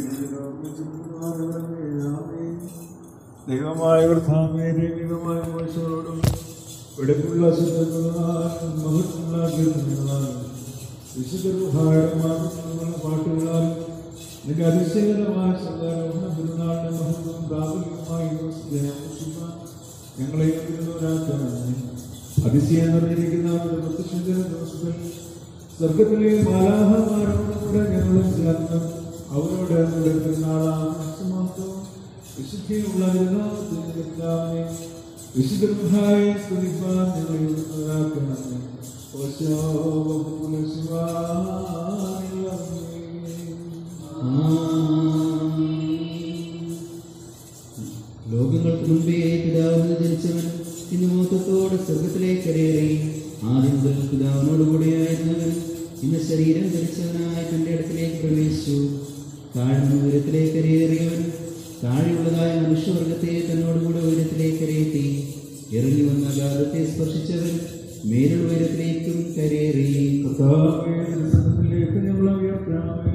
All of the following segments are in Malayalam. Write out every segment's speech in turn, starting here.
ദൈവമായ കർത്താവേ ദൈവികമായ മോശങ്ങളോടും വെടുപ്പുള്ള ശബ്ദങ്ങളാലും മഹത്വമുള്ള കീർത്തനങ്ങളാലും വിശുദ്ധരുടെ മാത്രമുള്ള പാട്ടുകളാലും നിന്റെ അതിശയകരമായ സന്താരോഹണ പെരുന്നാളിന്റെ മഹത്വം പ്രാഥമികമായി ആഘോഷിക്കാൻ ഞങ്ങളെ തിരുവരാക്കാനാണ് അതിശയം നിറഞ്ഞിരിക്കുന്ന അവരുടെ പ്രത്യക്ഷന്റെ ദിവസത്തിൽ സ്വർഗത്തിലെ മാലാഹമാരോട് കൂടെ ഞങ്ങളും ചേർന്ന് അവരോട് നമ്മുടെ പെരുന്നാളാഘോഷമാക്കും വിശുദ്ധിയുള്ള പെരുന്നാളത്തിനെ വിശുദ്ധമായി സ്തുതിപ്പാൻ ഞങ്ങളെ ഉള്ളവരാക്കണമേ ഓശോ ലോകങ്ങൾക്ക് മുമ്പേ പിതാവിന് ജനിച്ചവൻ ഇന്ന് മൊത്തത്തോടെ സ്വർഗത്തിലേക്ക് കരയേറി ആദ്യം മുതൽ പിതാവിനോടുകൂടിയായിരുന്നവൻ ഇന്ന് ശരീരം ധരിച്ചവനായി തന്റെ അടുത്തിലേക്ക് പ്രവേശിച്ചു താഴ്ന്ന ഉയരത്തിലേക്ക് കരയേറിയവൻ താഴെയുള്ളതായ മനുഷ്യവർഗത്തെ തന്നോടുകൂടെ ഉയരത്തിലേക്ക് കരയെത്തി ഇറങ്ങി വന്ന അഗാധത്തെ സ്പർശിച്ചവൻ മേലുള്ള ഉയരത്തിലേക്കും കരയേറി കർത്താവിലേക്ക് ഞങ്ങൾ ഉയർത്താമേ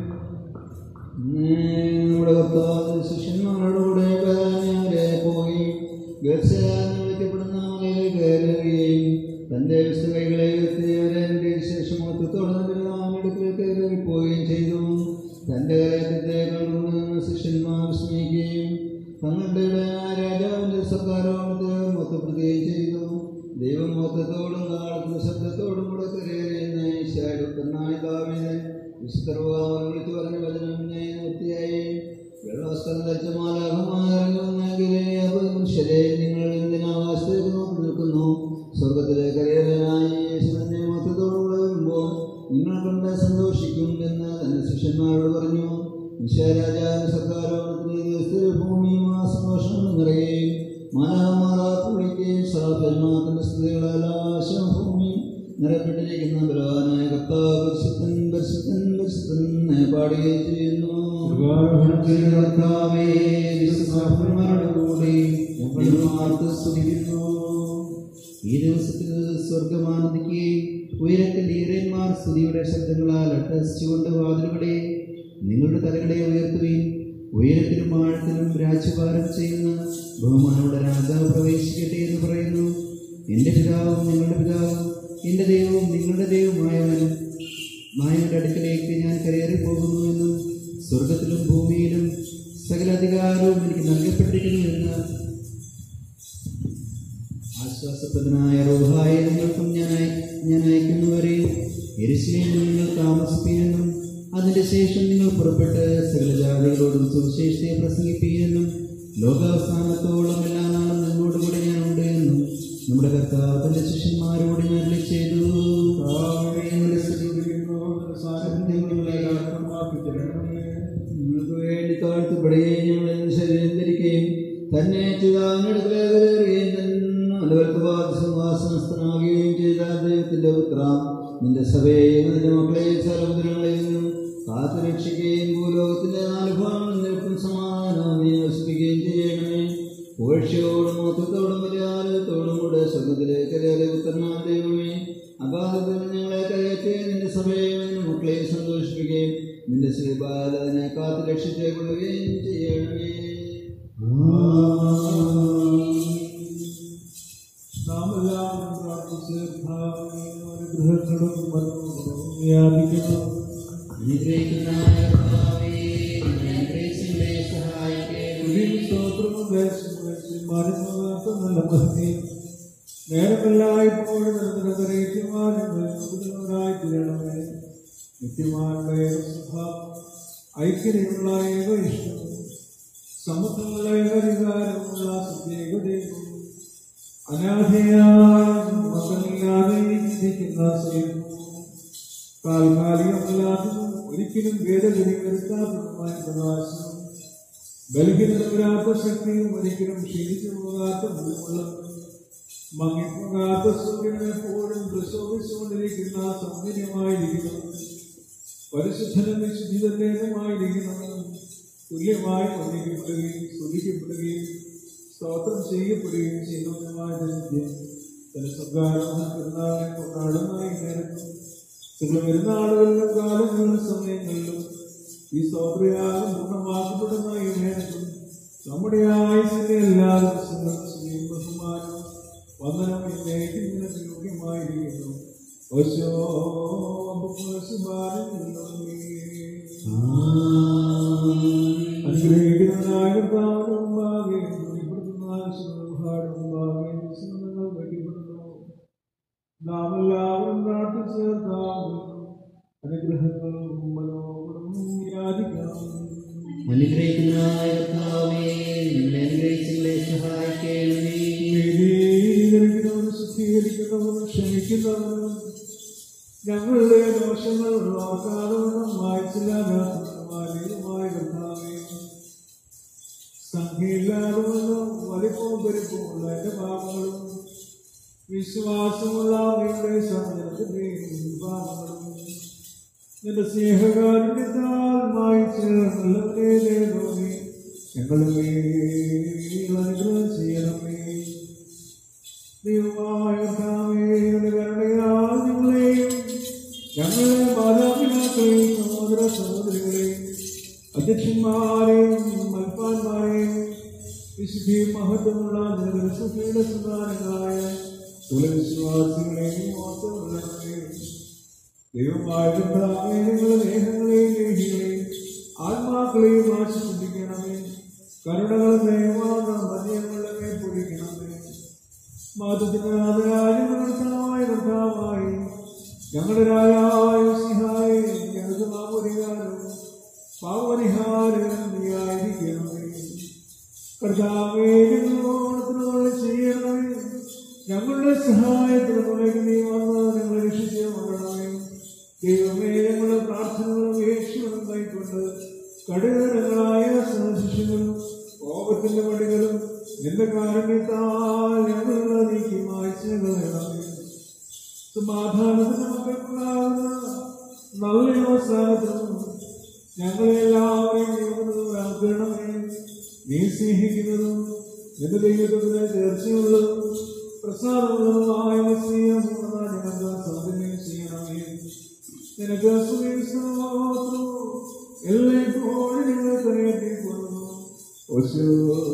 നമ്മുടെ കർത്താവ് ശിഷ്യന്മാരോടുകൂടെ ബഥാന്യവരെ പോയി ഗർസയാന്ന് വിളിക്കപ്പെടുന്ന മലയിലേക്ക് കയറുകയും തന്റെ വിശുദ്ധ കൈകളെ ഉയർത്തിയവരെ ശേഷം മൊത്തത്തോടെ അടുക്കിലേക്ക് കയറിപ്പോവുകയും ചെയ്തു തന്റെ കലയത്തെ കണ്ടുകൊണ്ട് ശിഷ്യന്മാർ സ്നേഹിക്കുകയും തങ്ങളുടെ ഇടയനായ രാജാവിന്റെ സർക്കാരോണത്തെ മൊത്തപ്പെടുത്തുകയും ചെയ്തു ദൈവം മൊത്തത്തോടും കാലത്തിന്റെ ശബ്ദത്തോടും കൂടെ കരയേറിയുന്ന ഈശാടുക്കനായ ദാവീദൻ വിശുദ്ധർവാമൻ വിളിച്ചു പറഞ്ഞ വചനം ഞാൻ നിർത്തിയായി വെള്ളവസ്ത്രം ധരിച്ച മാലാഹമാരെങ്കിലും മനുഷ്യരെ നിങ്ങൾ എന്തിനാ ആകാശത്തേക്ക് നോക്കി നിൽക്കുന്നു സ്വർഗത്തിലെ കരയനായി യേശുവിനെ മൊത്തത്തോടുകൂടെ വരുമ്പോൾ നിങ്ങൾ കണ്ട് സന്തോഷിക്കും എന്ന് തന്റെ ശിഷ്യന്മാരോട് പറഞ്ഞു നിശാരാജാവിന്റെ സർക്കാരോണത്തിന് ദിവസത്തിലെ ഭൂമിയും ആ സന്തോഷം നിറയുകയും മാലാഹമാറാക്കുകയും സറാഫന്മാത്തിന്റെ സ്തുതികളെല്ലാം ഭൂമിയും നിറപ്പെട്ടിരിക്കുന്ന ബലവാനായ കർത്താവ് പരിശുദ്ധൻ പരിശുദ്ധൻ പരിശുദ്ധൻ എന്ന് പാടുകയും ചെയ്യുന്നു കർത്താവേ വിശ്വാസന്മാരുടെ കൂടെ ഞങ്ങളുമാർക്ക് സ്തുതിക്കുന്നു ഈ ദിവസത്തിൽ സ്വർഗമാനന്ദിക്കുകയും ഉയരത്തിൽ ഈറന്മാർ സ്തുതിയുടെ ശബ്ദങ്ങളാൽ അട്ടസിച്ചുകൊണ്ട് വാതിലുകളെ നിങ്ങളുടെ തലകളെ ഉയർത്തുകയും ഉയരത്തിലും ആഴത്തിലും രാജ്യഭാരം ചെയ്യുന്ന ബഹുമാനോടെ രാജാവ് പ്രവേശിക്കട്ടെ എന്ന് പറയുന്നു എൻ്റെ പിതാവും നിങ്ങളുടെ പിതാവും എൻ്റെ ദൈവവും നിങ്ങളുടെ ദൈവമായവനും മായയുടെ അടുക്കലേക്ക് ഞാൻ കയറി പോകുന്നു എന്നും സ്വർഗത്തിലും ഭൂമിയിലും സകല അധികാരവും എനിക്ക് നൽകപ്പെട്ടിരിക്കുന്നു എന്ന് ആശ്വാസപ്രദനായ റോഹായ നിങ്ങൾക്കും ഞാൻ അയ- ഞാൻ അയക്കുന്നവരെ എരിശിലേനും നിങ്ങൾ താമസിപ്പീനെന്നും അതിന്റെ ശേഷം നിങ്ങൾ പുറപ്പെട്ട് സകല ജാതികളോടും സുവിശേഷത്തെ പ്രസംഗിപ്പീനെന്നും ലോകാവസാനത്തോളം എല്ലാ നാളും നിങ്ങളോടുകൂടെ ഞാൻ ഉണ്ട് എന്നും നമ്മുടെ കർത്താവ് തന്റെ ശിഷ്യന്മാരോട് ഞാൻ അരുളി ചെയ്തു നിങ്ങൾക്ക് വേണ്ടി താഴ്ത്തപ്പെടുകയും ഞങ്ങൾ ശരീരം ധരിക്കുകയും തന്നെ ചുതാനെടുക്കുകയും സിംഹാസനസ്ഥനാകുകയും ചെയ്ത ദൈവത്തിന്റെ പുത്ര നിന്റെ സഭയെയും നിന്റെ മക്കളെയും സർവ്വതരങ്ങളിൽ നിന്നും കാത്തു രക്ഷിക്കുകയും ഭൂലോകത്തിന്റെ നാല് ഭാഗങ്ങളിൽ നിൽക്കും സമാധാനം നിവസിപ്പിക്കുകയും ചെയ്യണമേ പുകഴ്ചയോടും മൊത്തത്തോടും മര്യാദത്തോടും കൂടെ സ്വർഗത്തിലേക്ക് കയറിയ പുത്രനാം ദൈവമേ അഗാധത്തിൽ ഞങ്ങളെ കയറ്റി നിന്റെ സഭയെയും നിന്റെ മക്കളെയും സന്തോഷിപ്പിക്കുകയും നിന്റെ ശ്രീബാലനെ കാത്തു രക്ഷിച്ചേക്കൊള്ളുകയും ചെയ്യണമേ നാമെല്ലാം പ്രാർത്ഥിച്ച് അനുഗ്രഹങ്ങളും മരണങ്ങളും വ്യാപിക്കണം അനുഗ്രഹിക്കുന്നതായ കർത്താവേ, നിന്നെ അനുഗ്രഹിച്ചവരെ സഹായിക്കണമേ. തുതിയും സ്തോത്രവും ദേശം വെച്ച് മരുന്നാത്ത നല്ല ഭംഗി നേരമെല്ലായ്പ്പോഴും നിരന്തരമായി തീരണമേ നിത്യമായ സഭ ഐക്യതയുള്ള ഏക ഇഷ്ടം സമത്വമുള്ള ഏകരികാരമുള്ള പ്രത്യേകതയും അനാഥയായ മക്കളില്ലാതെ ഇരിക്കുന്ന സ്നേഹവും താൽക്കാലികമല്ലാത്തതും ഒരിക്കലും ഭേദഗതി വരുത്താത്തതുമായ പ്രകാശവും ബലഹീനതവരാത്ത ശക്തിയും ഒരിക്കലും ക്ഷീണിച്ചു പോകാത്ത മുഴുവനും മങ്ങിപ്പോകാത്ത സൂര്യനെ എപ്പോഴും പ്രശോഭിച്ചുകൊണ്ടിരിക്കുന്ന സൗന്ദര്യമായിരിക്കണം പരിശുദ്ധനും വിശുദ്ധിതന്റേതുമായിരിക്കണം തുല്യമായി വന്ദിക്കപ്പെടുകയും സ്തുതിക്കപ്പെടുകയും സ്തോത്രം ചെയ്യപ്പെടുകയും ചെയ്യുന്നതുമായ നിത്യം ചില സ്വകാരോഹ പെരുന്നാളെ കൊണ്ടാടുന്ന ഈ നേരത്തും ചില പെരുന്നാളുകളിലും കാലങ്ങളിലും സമയങ്ങളിലും ഈ സൗകര്യാഗം പൂർണ്ണമാക്കപ്പെടുന്ന ഈ നേരത്തും നമ്മുടെ ആയുസിന്റെ എല്ലാ ദിവസങ്ങളും സ്ത്രീയും ബഹുമാനവും വന്ദനം എന്നേക്കും നിനക്ക് യോഗ്യമായിരിക്കുന്നു ഓശോ അനുഗ്രഹിക്കുന്നതിനായ കർത്താവിന്റെ മുമ്പാകെ വെളിപ്പെടുത്തുന്ന ആവശ്യങ്ങളുടെ മുമ്പാകെ വിശ്രമങ്ങൾ വെട്ടിപ്പെടുന്നു നാം എല്ലാവരും പ്രാർത്ഥിച്ച് കർത്താവിന് അനുഗ്രഹങ്ങളും മനോഗുണവും യാചിക്കണം അനുഗ്രഹിക്കുന്നതായ കർത്താവേ നിങ്ങളെ അനുഗ്രഹിച്ചങ്ങളെ സഹായിക്കണമേ നീതീകരിക്കുന്നവനും ശുദ്ധീകരിക്കുന്നവനും ക്ഷമിക്കുന്നവനും ഞങ്ങളുടെ ദോഷങ്ങൾ ഓർക്കാതവണ്ണം വായിച്ചില്ലാതാക്കുന്നതുമായ കർത്താവേ സംഖ്യയില്ലാതവണ്ണം വലിപ്പവും പെരുപ്പമുള്ള എന്റെ പാപങ്ങളും വിശ്വാസമുള്ള നിങ്ങളുടെ സമ്മതത്തിന്റെയും പാപങ്ങളും നിന്റെ സ്നേഹകാരുണ്യത്താൽ മായിച്ച് നല്ലവരെ തോന്നി ഞങ്ങളുടെ അനുഗ്രഹം ചെയ്യണമേ ദൈവമായ കർത്താവേ, നിന്റെ കരുണയാൽ ഞങ്ങളെയും ഞങ്ങളുടെ മാതാപിതാക്കളെയും സഹോദര സഹോദരികളെയും അധ്യക്ഷന്മാരെയും മൽപ്പാന്മാരെയും വിശുദ്ധിയും മഹത്വമുള്ള നിരസഭയുടെ സന്താനങ്ങളായ കുലവിശ്വാസികളെയും ഓർത്തുകൊള്ളണമേ ദൈവമായ കർത്താവേ, നിങ്ങളുടെ ദേഹങ്ങളെയും ദേഹികളെയും ആത്മാക്കളെയും ആശീർവദിക്കണമേ കരുണകൾ ദയവാദം മദ്യങ്ങളുടെ മേൽ പൊഴിക്കണമേ മാതൃനാഥനായ കർത്താവായ കർത്താവായി ഞങ്ങളുടെ രാജാവായ സിഹായി ഞങ്ങൾക്ക് പാപപരിഹാരം പാപപരിഹാരം നീയായിരിക്കണമേ കർത്താവേ ഞങ്ങളോടത്തിനുള്ള ചെയ്യണമേ ഞങ്ങളുടെ സഹായത്തിന് മുകളിൽ നീ വന്ന് ഞങ്ങളെ രക്ഷിച്ച് മരണമേ ദൈവമേ ഞങ്ങളുടെ പ്രാർത്ഥനകളും യേശുവും കൈക്കൊണ്ട് കടുകരങ്ങളായ സഹശിഷ്യങ്ങളും കോപത്തിന്റെ വടികളും നിന്റെ കാരുണ്യത്താൽ ഞങ്ങളുടെ നീക്കി മായ്ച്ചു കളയണമേ സമാധാനത്തിന് മക്കൾക്കുണ്ടാകുന്ന നല്ല അവസാനത്തിനും ഞങ്ങളെല്ലാവരെയും ദൈവത്തിനാക്കണമേ നീ സ്നേഹിക്കുന്നതും നിന്റെ ദൈവത്തിന് ചേർച്ചയുള്ളതും പ്രസാദമുള്ളതുമായ നിശ്ചയം ഞങ്ങൾക്ക് സാധനം ചെയ്യണമേ നിനക്ക് സുഖം എല്ലായ്പ്പോഴും ഞങ്ങൾ കരയേറ്റിക്കൊള്ളുന്നു ഓശോ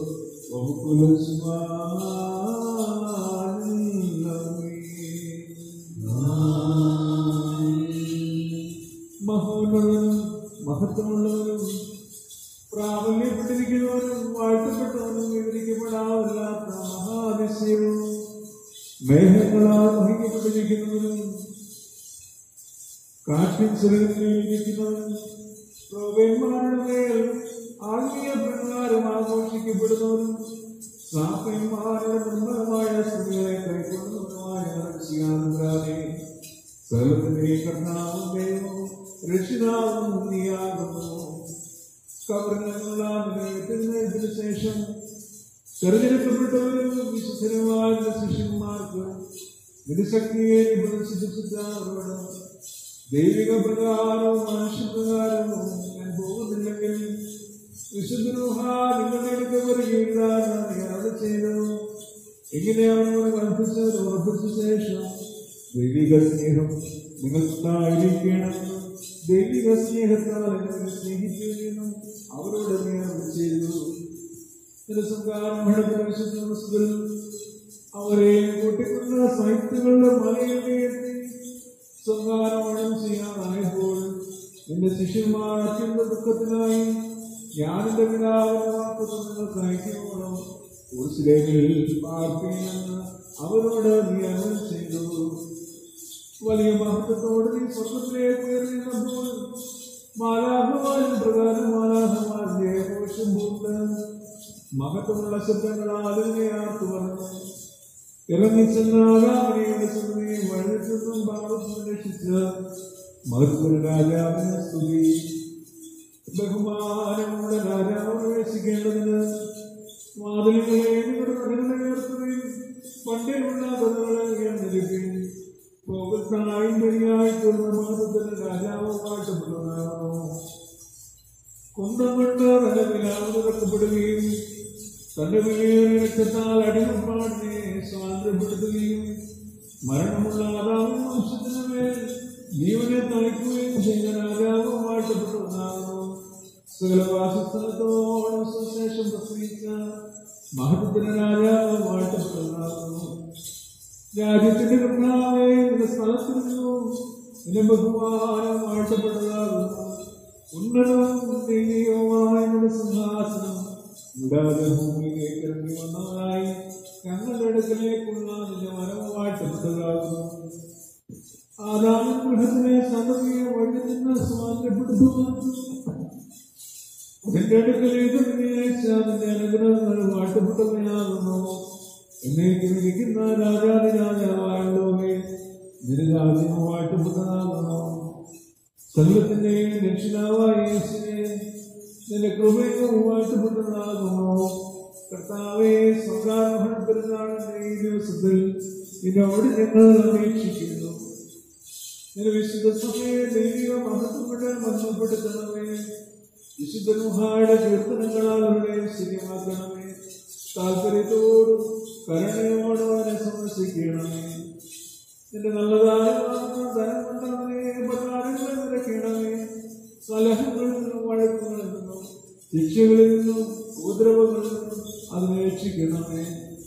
മഹോന്നതനും മഹത്വമുള്ളവനും പ്രാബല്യപ്പെട്ടിരിക്കുന്നവനും വാഴ്ത്തപ്പെട്ടവനും വിവരിക്കപ്പെടാവില്ലാത്ത മഹാതിശയവും മേഘങ്ങളാൽ വഹിക്കപ്പെട്ടിരിക്കുന്നവനും കാറ്റിൻ ചിറകിലിരിക്കുന്നവനും പ്രവന്മാരുടെ മേൽ ആത്മീയ പ്രകാരം ആഘോഷിക്കപ്പെടുന്നവനും സാപ്പന്മാരുടെ നിർമ്മലമായ സ്ത്രീകളെ കൈക്കൊള്ളുന്നതുമായ രക്ഷിയാനുരാതെ സകലത്തിന്റെ കർത്താവും ദൈവവും രക്ഷിതാവും നീയാകുന്നു കബറിനുള്ള നിലയത്തിന് ശേഷം തെരഞ്ഞെടുക്കപ്പെട്ടവരും വിശുദ്ധരുമായ ശിഷ്യന്മാർക്ക് നിരുശക്തിയെ നിബന്ധിച്ചിട്ടവരോട് ദൈവിക പ്രകാരവും മനുഷ്യപ്രകാരവും ഞാൻ പോകുന്നില്ലെങ്കിൽ വിശുദ്ധരൂഹ നിങ്ങളുടെ അടുത്ത് വരികയില്ല എന്ന് അവിടെ ചെയ്തു ഇങ്ങനെ അവനോട് കൽപ്പിച്ച് ഉറപ്പിച്ച ശേഷം ദൈവിക സ്നേഹം നിങ്ങൾക്കായിരിക്കണമെന്ന് ദൈവിക സ്നേഹത്താൽ എന്നെ സ്നേഹിക്കുകയും അവരോട് നിയമം ചെയ്തു വിശുദ്ധ അവരെ കൂട്ടിക്കൊണ്ട സാഹിത്യങ്ങളുടെ മലയുടെ എത്തി സ്വകാരോണം ചെയ്യാനായപ്പോൾ എന്റെ ശിഷ്യന്മാർ അത്യന്ത ദുഃഖത്തിനായി ഞാൻ എന്റെ പിതാവിന്റെ വാക്കത്ത് നിങ്ങൾക്ക് അയക്കുമ്പോഴും ഉത്സലേമിൽ പാർപ്പിയെന്ന് അവരോട് നിയമനം ചെയ്തു വലിയ മഹത്വത്തോട് നീ സ്വർഗത്തിലേക്ക് ഉയർന്നപ്പോൾ മാലാഹമാരും പ്രകാരം മാലാഹമാരുടെ ഘോഷം പൂണ്ട് മഹത്വമുള്ള ശബ്ദങ്ങളാൽ അതിനെ ആർത്തു പറഞ്ഞു ഇറങ്ങിച്ചെന്നാകാമണിയുടെ സുന്ദരിയെ വഴുത്തും പാപത്തും രക്ഷിച്ച് മഹത്വ രാജാവിനെ സ്തുതി ബഹുമാനമുള്ള രാജാവ് പ്രവേശിക്കേണ്ടതിന് വാതിലുകളെ നിങ്ങളുടെ നഗരങ്ങളെ ഉയർത്തുകയും പണ്ടേയുള്ള കഥകളെ ഉയർന്നിരിക്കുകയും പോകത്തായും പെരിയായി തീർന്ന മാസത്തിന് രാജാവ് വാഴ്ത്തപ്പെടുന്നതാണോ കുന്തം കൊണ്ട് നിലവിലാവ് തുറക്കപ്പെടുകയും തന്റെ വിലയേറിയ രക്തത്താൽ അടിമപ്പാടിനെ സ്വാതന്ത്ര്യപ്പെടുത്തുകയും മരണമുള്ള ആദാവും വംശത്തിന് മേൽ ജീവനെ തളിക്കുകയും ചെയ്ത രാജാവ് വാഴ്ത്തപ്പെട്ടതാകുന്നു സകല വാസസ്ഥലത്തോടും സുശേഷം പ്രസംഗിച്ച മഹത്വത്തിന് രാജാവ് വാഴ്ത്തപ്പെട്ടതാകുന്നു രാജ്യത്തിന്റെ കർത്താവേ നിന്റെ സ്ഥലത്ത് നിന്നും നിന്റെ ബഹുമാനം വാഴ്ത്തപ്പെട്ടതാകുന്നു ഉന്നതവും ദൈവീയവുമായ നിന്റെ സിംഹാസനം വിടാതെ ഭൂമിയിലേക്ക് ഇറങ്ങി വന്നവരായി ഞങ്ങളുടെ അടുക്കലേക്കുള്ള നിന്റെ വരവ് വാഴ്ത്തപ്പെട്ടതാകുന്നു ആദാമിൻ ഗൃഹത്തിലെ സന്തതിയെ വഴി നിന്ന് സ്വാതന്ത്ര്യപ്പെടുത്തുവാൻ അതിന്റെ അടുക്കൽ ഇത് നിന്റെ അനുഗ്രഹങ്ങൾ വാഴ്ത്തപ്പെട്ടവയാകുന്നു എന്നേക്കും ഇരിക്കുന്ന രാജാതി രാജാവായുള്ളവേ നിരരാജ്യം വാഴ്ത്തപ്പെട്ടതാകുന്നു സകലത്തിന്റെയും രക്ഷിതാവായ യേശുവേ നിന്റെ കൃപയും വാഴ്ത്തപ്പെട്ടതാകുന്നു കർത്താവെ സ്വകാര്യ പെരുന്നാളിന്റെ ഈ ദിവസത്തിൽ നിന്നോട് ഞങ്ങൾ അപേക്ഷിക്കുന്നു നിന്റെ വിശുദ്ധ സമയെ ദൈവിക മഹത്വപ്പെട്ട് മന്മപ്പെടുത്തണമേ വിശുദ്ധനുഹായുടെ കീർത്തനങ്ങളാൽ അവരെ ശരിയാക്കണമേ താല്പര്യത്തോടും കരുണയോടും അവനെ സമർപ്പിക്കണമേ നിന്റെ നല്ലതായ ധനം കൊണ്ടവനെ ഉപകാരങ്ങൾ നിരക്കണമേ സലഹങ്ങളിൽ നിന്നും വഴക്കുകളിൽ നിന്നും ശിക്ഷകളിൽ നിന്നും ഉപദ്രവങ്ങളിൽ നിന്നും അതിനെ രക്ഷിക്കണമേ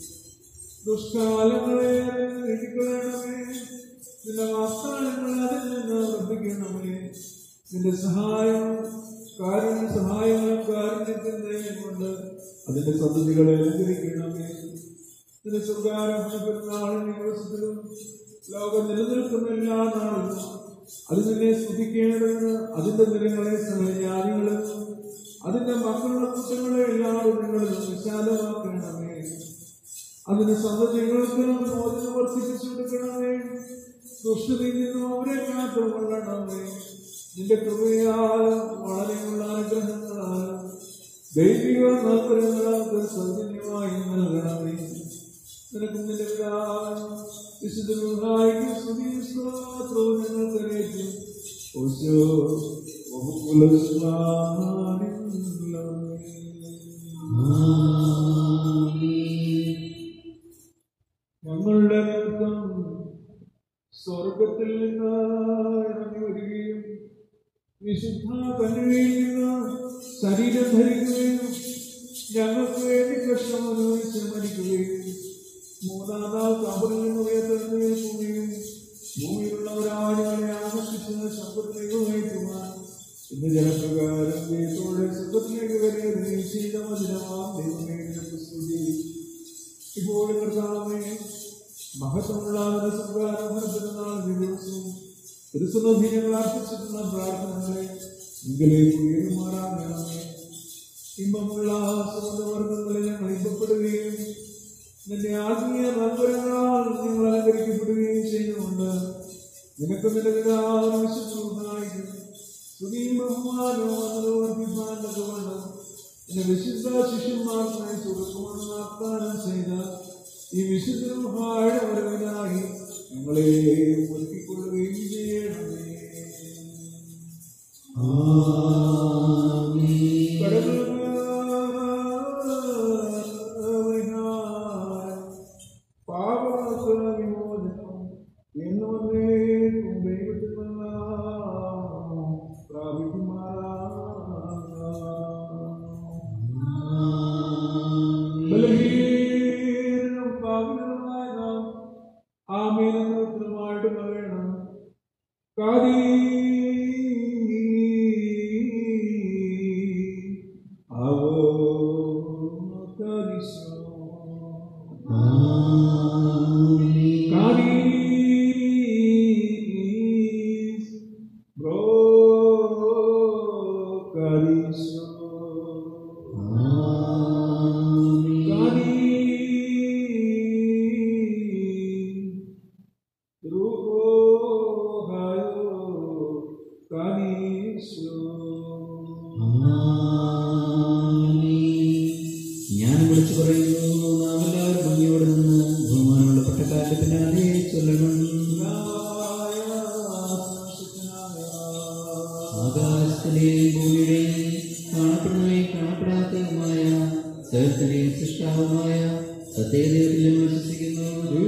ദുഷ്കാലങ്ങളെ നീക്കിക്കളയണമേ നിന്റെ വാഗ്ദാനങ്ങളെ അതിൽ നിന്ന് വർദ്ധിക്കണമേ നിന്റെ സഹായം കാരുണ്യ സഹായങ്ങളും കാരുണ്യത്തിന്റെ കൊണ്ട് അതിന്റെ സന്തതികളെ അനുഗ്രഹിക്കണമേ നിന്റെ സ്വർഗാരോഹണ പെരുന്നാളിന്റെ ദിവസത്തിലും ലോകം നിലനിൽക്കുന്ന എല്ലാ നാളിലും അത് നിന്നെ സ്തുതിക്കേണ്ടതിന് അതിന്റെ നിരങ്ങളെ സകലജാതികളിൽ അതിന്റെ മക്കളുടെ കുറ്റങ്ങളെ എല്ലാവരും നിങ്ങളിൽ വിശാലമാക്കണമേ അതിന് സന്തതികൾക്ക് മോചനം വർദ്ധിപ്പിച്ചു കൊടുക്കണമേ ദുഷ്ടതയിൽ നിന്നും അവരെ കാത്തുകൊള്ളണമേ നിന്റെ കൃപയാൽ വളരെയുള്ള അനുഗ്രഹങ്ങളാൽ ദൈവിക താല്പര്യങ്ങൾക്ക് സൗജന്യമായി നൽകണമേ നിനക്ക് നിന്റെ പിതാവിനും വിശുദ്ധനുഹായിക്കും സ്തുതിയും സ്തോത്രവും ഞങ്ങൾക്ക് അറിയിക്കും ഓശോ ഞങ്ങളുടെ നിമിത്തം സ്വർഗത്തിൽ നിന്ന് ഇറങ്ങി വരികയും വിശുദ്ധ കന്യകയിൽ നിന്ന് ശരീരം ധരിക്കുകയും ഞങ്ങൾക്ക് വേണ്ടി കഷ്ടം അനുഭവിച്ച് മരിക്കുകയും മൂന്നാം നാൾ കബറിൽ നിന്ന് ഉയർത്തെഴുന്നേൽക്കുകയും ഭൂമിയിലുള്ളവരാളുകളെ ആകർഷിച്ച് സമ്പത്തിലേക്ക് വഹിക്കുവാൻ ഇന്ന് ജനപ്രകാരം ദൈവത്തോടെ സുഖത്തിലേക്ക് വരെ ശീലമതിരമാം ദൈവമേ നിനക്ക് സ്തുതി ഇപ്പോഴും കർത്താവേ മഹത്വമുള്ള സുഖാരംഭത്തിനാൾ ദിവസവും തിരുസുനഭിനങ്ങൾ അർപ്പിച്ചിട്ടുള്ള പ്രാർത്ഥനകളെ എങ്കിലേക്ക് ഉയരുമാറാകണമേ ഇമ്പമുള്ള സുഗന്ധവർഗങ്ങളെ ഞങ്ങൾ ഇമ്പപ്പെടുകയും നിന്റെ ആത്മീയ നന്മരങ്ങളാൽ നിങ്ങൾ അലങ്കരിക്കപ്പെടുകയും ചെയ്യുന്നുണ്ട് നിനക്ക് നിന്റെ പിതാവിനും വിശുദ്ധനായിരിക്കും സ്തുതിയും ബഹുമാനവും അനുവർത്തിപ്പാൻ തക്കവണ്ണം എന്റെ വിശുദ്ധ ശിഷ്യന്മാർക്കായി സുഖമാണ് വാഗ്ദാനം ചെയ്ത ഈ വിശുദ്ധമായ വരവിനായി ഞങ്ങളെ ഒരുക്കിക്കൊള്ളുകയും ചെയ്യണമേ പാപമക്കള വിമോചനം എന്നേക്കും ദൈവത്തിൽ നിന്ന് പ്രാപിക്കുമാറാം ബലഹീനനും പാപികളുമായ നാം ആമേനെന്ന ഉത്തരമായിട്ട് പറയണം കാതി അവോ കാരിശോ കാരീസ് ബ്രോ കാരിശോ ഞാൻ വിളിച്ചു പറയുന്നു നാം എല്ലാവരും ഭംഗിയോടെ നിന്ന് ബഹുമാനമുള്ള പട്ടക്കാരുടെ പിന്നാലെ ചൊല്ലണം ആകാശത്തിലെയും ഭൂമിയുടെയും കാണപ്പെടുന്നവയും കാണപ്പെടാത്തതുമായ സകലത്തിന്റെയും സൃഷ്ടാവുമായ സത്യദൈവത്തിൽ ഞങ്ങൾ വിശ്വസിക്കുന്നു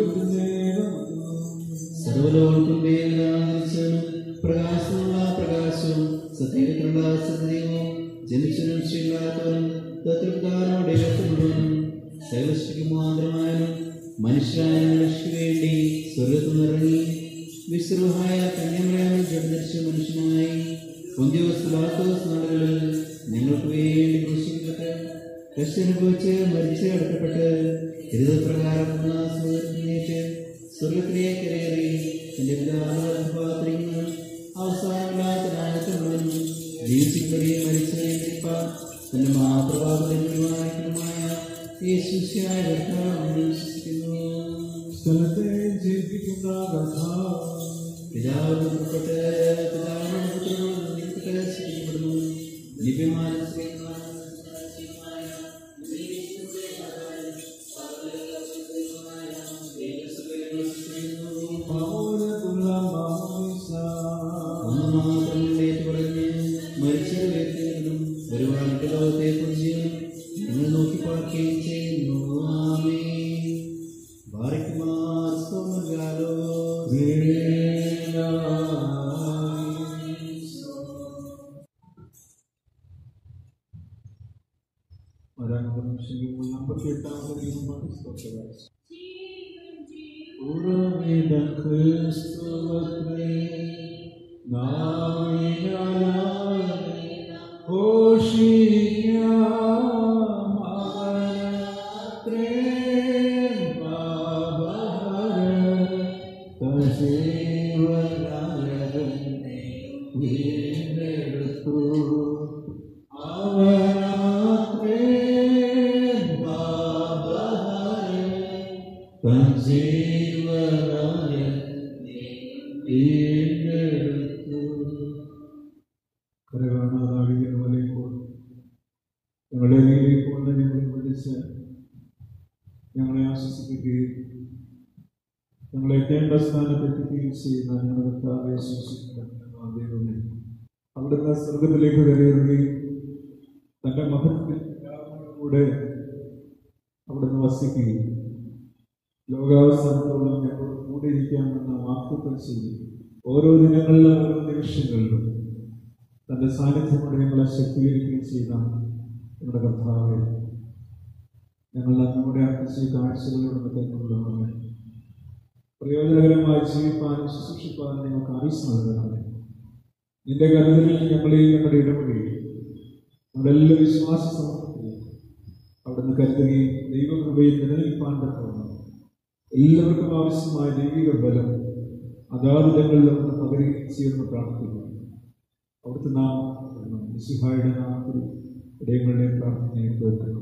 സർവലോകർക്കും വേദനാശം പ്രകാശമുള്ള പ്രകാശവും സത്യത്തിലുള്ള സത്യവും ജനിച്ചനും ശ്രീലാത്തവനും തത്വകാരനോട് ഏറ്റുമുഴുവനും സകലശിക്ക് മാന്ത്രമായനും മനുഷ്യരായ മനുഷ്യർക്ക് വേണ്ടി സ്വർഗത്തിൽ നിറങ്ങി വിശ്രുഹായ കന്യമറയാനും ജഡധരിച്ച മനുഷ്യനായി പൊന്തിയോസ് ലാത്തോസ് നാടുകളിൽ ഞങ്ങൾക്ക് വേണ്ടി ക്രൂശിക്കപ്പെട്ട് കഷ്ടനുഭവിച്ച് മരിച്ച് അടക്കപ്പെട്ട് ഹരിതപ്രകാരം സ്വർഗത്തിലേക്ക് സ്വർഗത്തിലേക്ക് കയറി തന്റെ പിതാവിന് അവസാനമില്ലാത്ത നായകമുള്ളവനും ജീവിക്കുന്നവരെയും മരിച്ചവരെയും തന്റെ മാതൃഭാഗമായ യേശുശിയായ കർത്താവിനെ വിശ്വസിക്കുന്നു സ്ഥലത്തെ ജീവിക്കുന്ന കർത്താവ് പിതാവിന് പുറപ്പെട്ട് പിതാവിനോട് പുത്രനോട് നിൽക്കട്ടെ സ്തുതിക്കപ്പെടുന്നു ദിവ്യമായ പൗരതുള്ള മാമിസ മാത്രം ഏറ്റുപറഞ്ഞ് മരിച്ചവരെ ഉയർത്തുന്നതും ഒരുപാട് ലോകത്തെ കുറിച്ച് നിങ്ങൾ നോക്കി പാർക്കുകയും ചെയ്യുന്നു ആമേ ബാറിക്കുമാർ സോമഗാലോ അമ്പത്തി എട്ടാമത്തെ ഉറവിട ക്രിസ്തുവത്രേ ജീവനായ കരകാണാതാകിയ പോലെപ്പോൾ ഞങ്ങളുടെ അരികിലേക്ക് വന്ന് ഞങ്ങളെ വിളിച്ച് ഞങ്ങളെ ആശ്വസിപ്പിക്കുകയും ഞങ്ങളെ എത്തേണ്ട സ്ഥാനത്തെത്തിക്കുകയും ചെയ്യുന്ന ഞങ്ങളുടെ കർത്താവെ സൂക്ഷിക്കുന്ന ദൈവമേ അവിടുന്ന് സ്വർഗത്തിലേക്ക് കയറിയുകയും തൻ്റെ മഹത്വത്തിൽ കൂടെ അവിടുന്ന് വസിക്കുകയും ലോകാവസാനത്തോളം ഞങ്ങളോട് കൂടെ ഇരിക്കാമെന്ന വാക്തത്വം ചെയ്തു ഓരോ ദിനങ്ങളിലും ഓരോ നിമിഷങ്ങളിലും തൻ്റെ സാന്നിധ്യത്തോടെ ഞങ്ങളെ ശക്തീകരിക്കുകയും ചെയ്ത ഞങ്ങളുടെ കർത്താവെ ഞങ്ങൾ നമ്മുടെ അർപ്പിച്ച ഈ കാഴ്ചകളോട് തന്നുള്ളതാണ് പ്രയോജനകരമായി ജീവിപ്പാനും ശുശ്രൂഷിപ്പാനും ഞങ്ങൾക്ക് അറിയിച്ചു നൽകണമേ നിന്റെ കരുതലിൽ ഞങ്ങളെയും ഞങ്ങളുടെ ഇടപെടുകയും ഞങ്ങളുടെ എല്ലാ വിശ്വാസ സമൂഹത്തിലും അവിടുന്ന് കരുതുകയും ദൈവകൃപയിൽ നിലനിൽപ്പാൻ തക്കവണ്ണം എല്ലാവർക്കും ആവശ്യമായ ദൈവിക ബലം അതാതിടങ്ങളിൽ നമുക്ക് പകരുകയും ചെയ്യുമെന്ന് പ്രാർത്ഥിക്കുന്നു അവിടുത്തെ നാമം മിശിഹായുടെ നാമത്തിൽ ഇടയങ്ങളുടെ പ്രാർത്ഥനയെ കേൾക്കുന്നു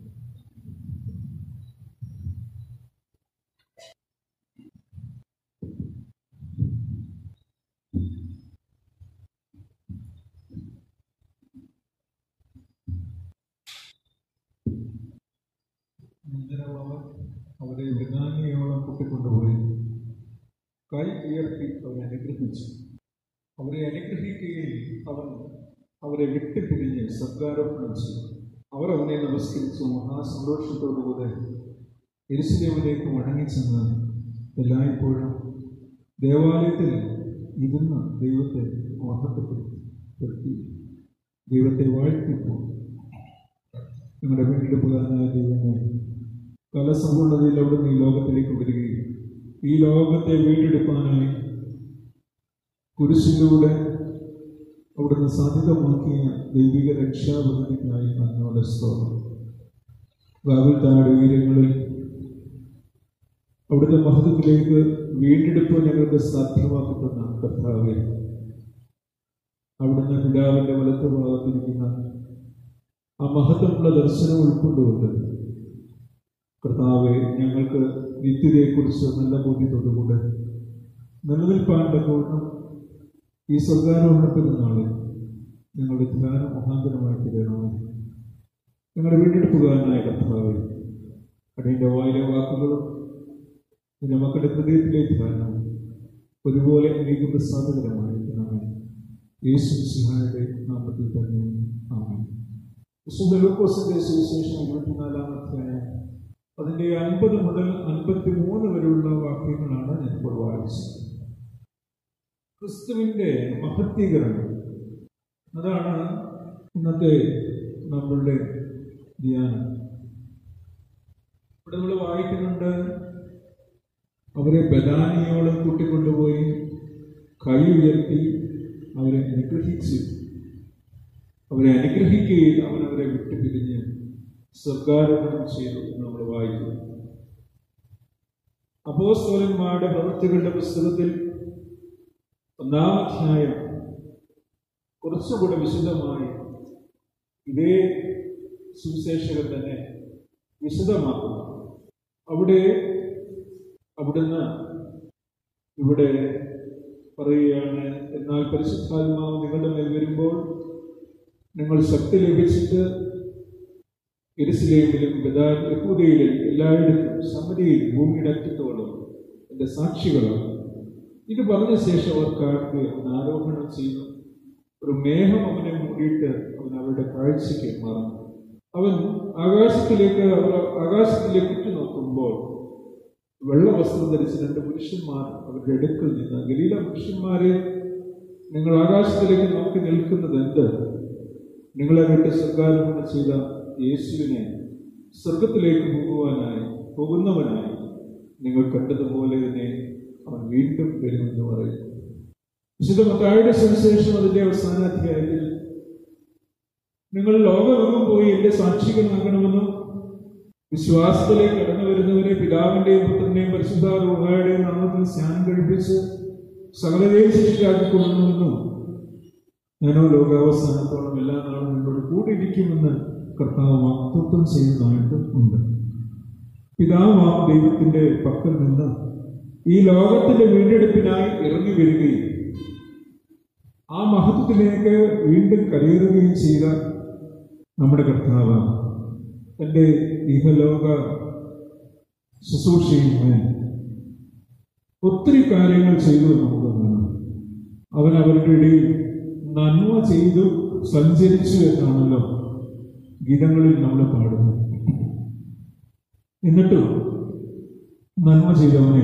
അനന്തരമുള്ളവർ അവരെ വിനാനിയോളം കൂട്ടിക്കൊണ്ടുപോയി കൈ ഉയർത്തി അവരെ അനുഗ്രഹിച്ചു അവരെ അനുഗ്രഹിക്കുകയും അവൻ അവരെ വിട്ടുപിരിഞ്ഞ് സത്കാരോപണം ചെയ്തു അവർ അവനെ നമസ്കരിച്ചു മഹാസന്തോഷത്തോടുകൂടെ എരിശിലേവിലേക്ക് മടങ്ങിച്ചെന്ന് എല്ലായ്പ്പോഴും ദേവാലയത്തിൽ ഇരുന്ന് ദൈവത്തെ മഹത്വപ്പെടുത്തി ദൈവത്തെ വാഴ്ത്തിപ്പോ നിങ്ങളുടെ വീണ്ടെടുപ്പുകാരനായ ദൈവമേ കലസമ്പൂർണ്ണതയിൽ അവിടുന്ന് ഈ ലോകത്തിലേക്ക് വരികയും ഈ ലോകത്തെ വീണ്ടെടുപ്പാനായി കുരിശിലൂടെ അവിടുന്ന് സാധ്യതമാക്കിയ ദൈവിക രക്ഷാപദ്ധതിക്കായി നന്ദിയുടെ സ്തോത്രം ഗാവിൽ താഴെ ഉയരങ്ങളിൽ അവിടുത്തെ മഹത്വത്തിലേക്ക് വീണ്ടെടുപ്പ് ഞങ്ങൾക്ക് സാധ്യമാക്കുന്ന കർത്താവെ അവിടുന്ന് പിതാവിന്റെ വലത്ത് ഭാഗത്തിരിക്കുന്ന ആ മഹത്വമുള്ള ദർശനം ഉൾക്കൊണ്ടുകൊണ്ട് കർത്താവെ ഞങ്ങൾക്ക് നിത്യതയെക്കുറിച്ച് നല്ല ബോധ്യത്തോടുകൂടെ നിലനിൽപ്പാൻ്റെ പൂർണ്ണം ഈ സ്വർഗാരോഹണത്തിന് നാളിൽ ഞങ്ങളുടെ ധ്യാന മുഖാന്തരമായി തീരണമേ ഞങ്ങളുടെ വീണ്ടെടുപ്പുകാരനായ കർത്താവെ അടിയൻ്റെ വായിലെ വാക്കുകളും നിന്റെ മക്കളുടെ ഹൃദയത്തിലെ ധ്യാനവും ഒരുപോലെ എനിക്ക് പ്രസാദകരമായിരിക്കണമേ യേശു സിംഹായുടെ നാമത്തിൽ തന്നെ ആമേൻ വിശുദ്ധ ലൂക്കോസിന്റെ സുവിശേഷം ഇരുപത്തിനാലാം അധ്യായം അതിന്റെ അൻപത് മുതൽ അൻപത്തി മൂന്ന് വരെയുള്ള വാക്യങ്ങളാണ് ഞാൻ ഇപ്പോൾ വായിച്ചത് ക്രിസ്തുവിന്റെ മഹത്വീകരണം അതാണ് ഇന്നത്തെ നമ്മളുടെ ധ്യാനം ഇവിടെ നമ്മൾ വായിക്കുന്നുണ്ട് അവരെ ബദാനിയോളം കൂട്ടിക്കൊണ്ടുപോയി കൈ ഉയർത്തി അവരെ അനുഗ്രഹിച്ചു അവരെ അനുഗ്രഹിക്കുകയും അവൻ അവരെ വിട്ടുപിരിഞ്ഞ് സ്വർഗാരോപണം ചെയ്തു എന്ന് നമ്മൾ വായിക്കുന്നു അപ്പോസ്തോലന്മാരുടെ പ്രവൃത്തികളുടെ പുസ്തകത്തിൽ ഒന്നാം അധ്യായം കുറച്ചുകൂടെ വിശദമായി ഇതേ സുവിശേഷകൻ തന്നെ വിശദമാക്കുന്നു അവിടെ അവിടുന്ന് ഇവിടെ പറയുകയാണ് എന്നാൽ പരിശുദ്ധാത്മാവ് നിങ്ങളുടെ മേൽ വരുമ്പോൾ നിങ്ങൾ ശക്തി ലഭിച്ചിട്ട് എരുസലേമിലും ബദാൻ യഹൂദയിലും എല്ലായിടത്തും സമ്മതിയിൽ ഭൂമിയുടെ അറ്റത്തോളം എൻ്റെ സാക്ഷികളാണ് ഇത് പറഞ്ഞ ശേഷം അവർ കാറ്റ് അവൻ ആരോപണം ചെയ്യുന്നു ഒരു മേഘം അവനെ മൂടിയിട്ട് അവൻ അവരുടെ കാഴ്ചയ്ക്ക് മറന്നു അവൻ ആകാശത്തിലേക്ക് അവർ ആകാശത്തിലേക്ക് ഉറ്റു നോക്കുമ്പോൾ വെള്ള വസ്ത്രം ധരിച്ച രണ്ട് പുരുഷന്മാർ അവരുടെ അടുക്കൽ നിന്ന് ഗലീല പുരുഷന്മാരെ നിങ്ങൾ ആകാശത്തിലേക്ക് നോക്കി നിൽക്കുന്നത് എന്ത് നിങ്ങളെ വിട്ട് സ്വർഗാരോപണം ചെയ്ത യേശുവിനെ സ്വർഗത്തിലേക്ക് പോകുവാനായി പോകുന്നവനായി നിങ്ങൾ കണ്ടതുപോലെ തന്നെ അവൻ വീണ്ടും വരുമെന്ന് പറയുന്നു വിശുദ്ധ മത്തായുടെ സുവിശേഷം അതിന്റെ അവസാന അധ്യായത്തിൽ നിങ്ങൾ ലോകമെങ്ങും പോയി എന്റെ സാക്ഷികളാകണമെന്നും വിശ്വാസത്തിലേക്ക് കടന്നു വരുന്നവരെ പിതാവിന്റെയും പുത്രന്റെയും പരിശുദ്ധാരൂഹായുടെയും നാമത്തിൽ സ്നാനം കഴിപ്പിച്ച് സകലതയും ശിക്ഷിക്കാക്കിക്കൊള്ളുന്നുവെന്നും ഞാനോ ലോകാവസാനത്തോളം എല്ലാ നാളും നിങ്ങളോട് കൂടി ഇരിക്കുമെന്ന് കർത്താവ് വാക്തത്വം ചെയ്യുന്നതായിട്ട് ഉണ്ട് പിതാവാം ദൈവത്തിന്റെ പക്കൽ നിന്ന് ഈ ലോകത്തിന്റെ വീണ്ടെടുപ്പിനായി ഇറങ്ങി വരികയും ആ മഹത്വത്തിലേക്ക് വീണ്ടും കരയേറുകയും ചെയ്ത നമ്മുടെ കർത്താവ് തൻ്റെ ഇഹലോക ശുശ്രൂഷയുമായി ഒത്തിരി കാര്യങ്ങൾ ചെയ്തു എന്ന് നമുക്ക് കാണാം അവൻ അവരുടെ ഇടയിൽ നന്മ ചെയ്തു സഞ്ചരിച്ചു എന്നാണല്ലോ ഗീതങ്ങളിൽ നമ്മൾ പാടുന്നത് എന്നിട്ടും നന്മ ചെയ്തവനെ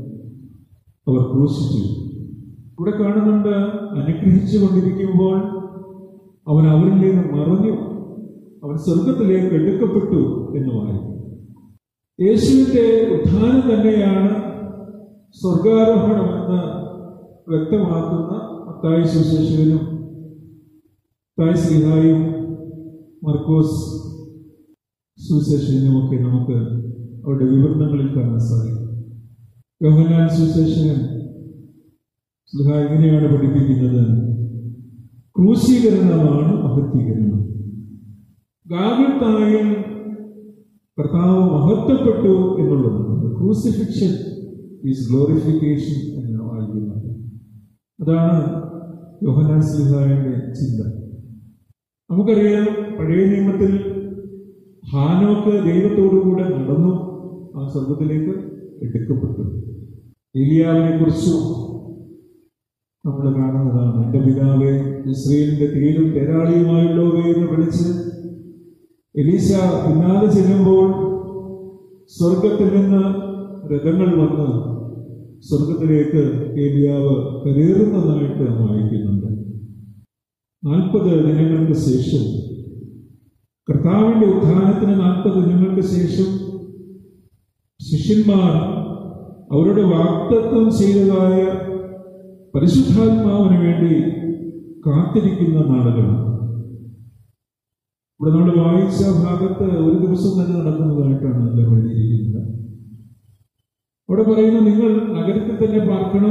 അവർ ക്രൂശിച്ചു ഇവിടെ കാണുന്നുണ്ട് അനുഗ്രഹിച്ചു കൊണ്ടിരിക്കുമ്പോൾ അവൻ അവരിൽ നിന്ന് മറഞ്ഞു അവൻ സ്വർഗത്തിലേക്ക് എടുക്കപ്പെട്ടു എന്ന് വായിക്കും യേശുവിന്റെ ഉത്ഥാനം തന്നെയാണ് സ്വർഗാരോഹണമെന്ന് വ്യക്തമാക്കുന്ന മത്തായി സുശേഷകനും തായ് ശ്രീഹായും മർക്കോസ് സുശേഷകനും ഒക്കെ നമുക്ക് അവരുടെ വിവരണങ്ങളിൽ കാണാൻ സാധിക്കും യോഹനാൻ സുശേഷകൻ സ്ലിഹ ഇങ്ങനെയാണ് പഠിപ്പിക്കുന്നത് ക്രൂശീകരണമാണ് മഹത്വീകരണം ഗാഗത്തായിൽ കർത്താവ് മഹത്വപ്പെട്ടു എന്നുള്ളതാണ് ക്രൂസിഫിക്ഷൻ ഈസ് ഗ്ലോറിഫിക്കേഷൻ എന്ന് വായിക്കുന്നത് അതാണ് യോഹനാൻ സ്ലിഹായുടെ ചിന്ത നമുക്കറിയാം പഴയ നിയമത്തിൽ ഹാനോക്ക് ദൈവത്തോടുകൂടെ നടന്നു ആ സ്വർഗത്തിലേക്ക് എടുക്കപ്പെട്ടു ഏലിയാവിനെ കുറിച്ചും നമ്മൾ കാണുന്നതാണ് എൻ്റെ പിതാവെ ഇസ്രയേലിന്റെ തീരും തെരാളിയുമായുള്ളവേ എന്ന് വിളിച്ച് എലീശ പിന്നാലെ ചെല്ലുമ്പോൾ സ്വർഗത്തിൽ നിന്ന് രഥങ്ങൾ വന്ന് സ്വർഗത്തിലേക്ക് ഏലിയാവ് കരേറുന്നതായിട്ട് വായിക്കുന്നുണ്ട് നാൽപ്പത് ദിനങ്ങൾക്ക് ശേഷം കർത്താവിന്റെ ഉത്ഥാനത്തിന് നാൽപ്പത് ദിനങ്ങൾക്ക് ശേഷം ശിഷ്യന്മാർ അവരുടെ വാക്തത്വം ചെയ്തതായ പരിശുദ്ധാത്മാവിന് വേണ്ടി കാത്തിരിക്കുന്ന നാളുകളാണ് ഇവിടെ നമ്മൾ വായിച്ച ഭാഗത്ത് ഒരു ദിവസം തന്നെ നടക്കുന്നതായിട്ടാണ് അതിൽ എഴുതിയിരിക്കുന്നത് അവിടെ പറയുന്നു നിങ്ങൾ നഗരത്തിൽ തന്നെ പാർക്കണം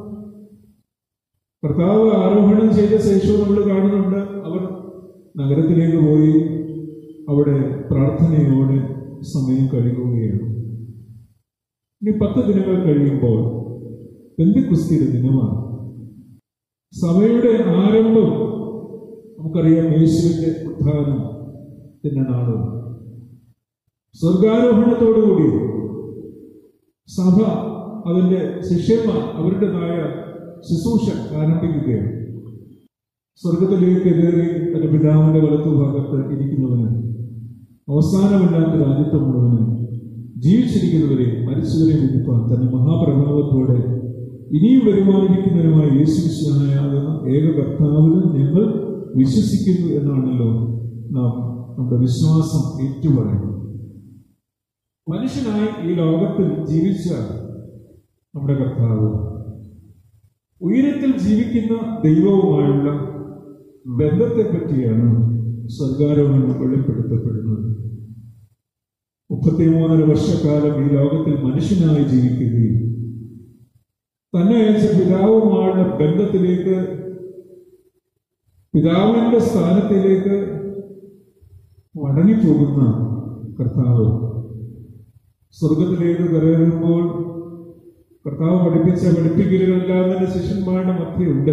കർത്താവ് ആരോഹണം ചെയ്ത ശേഷവും നമ്മൾ കാണുന്നുണ്ട് അവർ നഗരത്തിലേക്ക് പോയി അവിടെ പ്രാർത്ഥനയോടെ സമയം കഴിയുകയാണ് ഇനി പത്ത് ദിനങ്ങൾ കഴിയുമ്പോൾ ബന്ധുക്കുസ്തിയുടെ ദിനമാണ് സഭയുടെ ആരംഭം നമുക്കറിയാം യേശുവിന്റെ ഉദ്ധാനം പിന്നെ നാളും സ്വർഗാരോഹണത്തോടുകൂടി സഭ അതിന്റെ ശിഷ്യന്മാർ അവരുടേതായ ശുശ്രൂഷ ആരംഭിക്കുകയാണ് സ്വർഗത്തിലേക്ക് കയറി തന്റെ പിതാവിന്റെ വലത്തു ഭാഗത്ത് ഇരിക്കുന്നവന് അവസാനമില്ലാത്ത രാജ്യത്വമുള്ളവന് ജീവിച്ചിരിക്കുന്നവരെ മരിച്ചവരെ വിധിപ്പാൻ തന്റെ മഹാപ്രഭാവത്തോടെ ഇനിയും വരുമാനിക്കുന്നവരുമായ യേശുശാനാകുന്ന ഏക കർത്താവിന് ഞങ്ങൾ വിശ്വസിക്കുന്നു എന്നാണല്ലോ നാം നമ്മുടെ വിശ്വാസം ഏറ്റുപറയുന്നത് മനുഷ്യനായി ഈ ലോകത്തിൽ ജീവിച്ച നമ്മുടെ കർത്താവ് ഉയരത്തിൽ ജീവിക്കുന്ന ദൈവവുമായുള്ള ബന്ധത്തെ പറ്റിയാണ് സ്വർഗാരോഹണം വെളിപ്പെടുത്തപ്പെടുന്നത് മുപ്പത്തിമൂന്നര വർഷക്കാലം ഈ ലോകത്തിൽ മനുഷ്യനായി ജീവിക്കുകയും തന്നെ അയച്ച പിതാവുമായുള്ള ബന്ധത്തിലേക്ക് പിതാവിന്റെ സ്ഥാനത്തിലേക്ക് മടങ്ങിപ്പോകുന്ന കർത്താവ് സ്വർഗത്തിലേക്ക് കയറുമ്പോൾ കർത്താവ് പഠിപ്പിച്ച പഠിപ്പിക്കലുകളെല്ലാം തന്നെ ശിഷ്യന്മാരുടെ മധ്യയുണ്ട്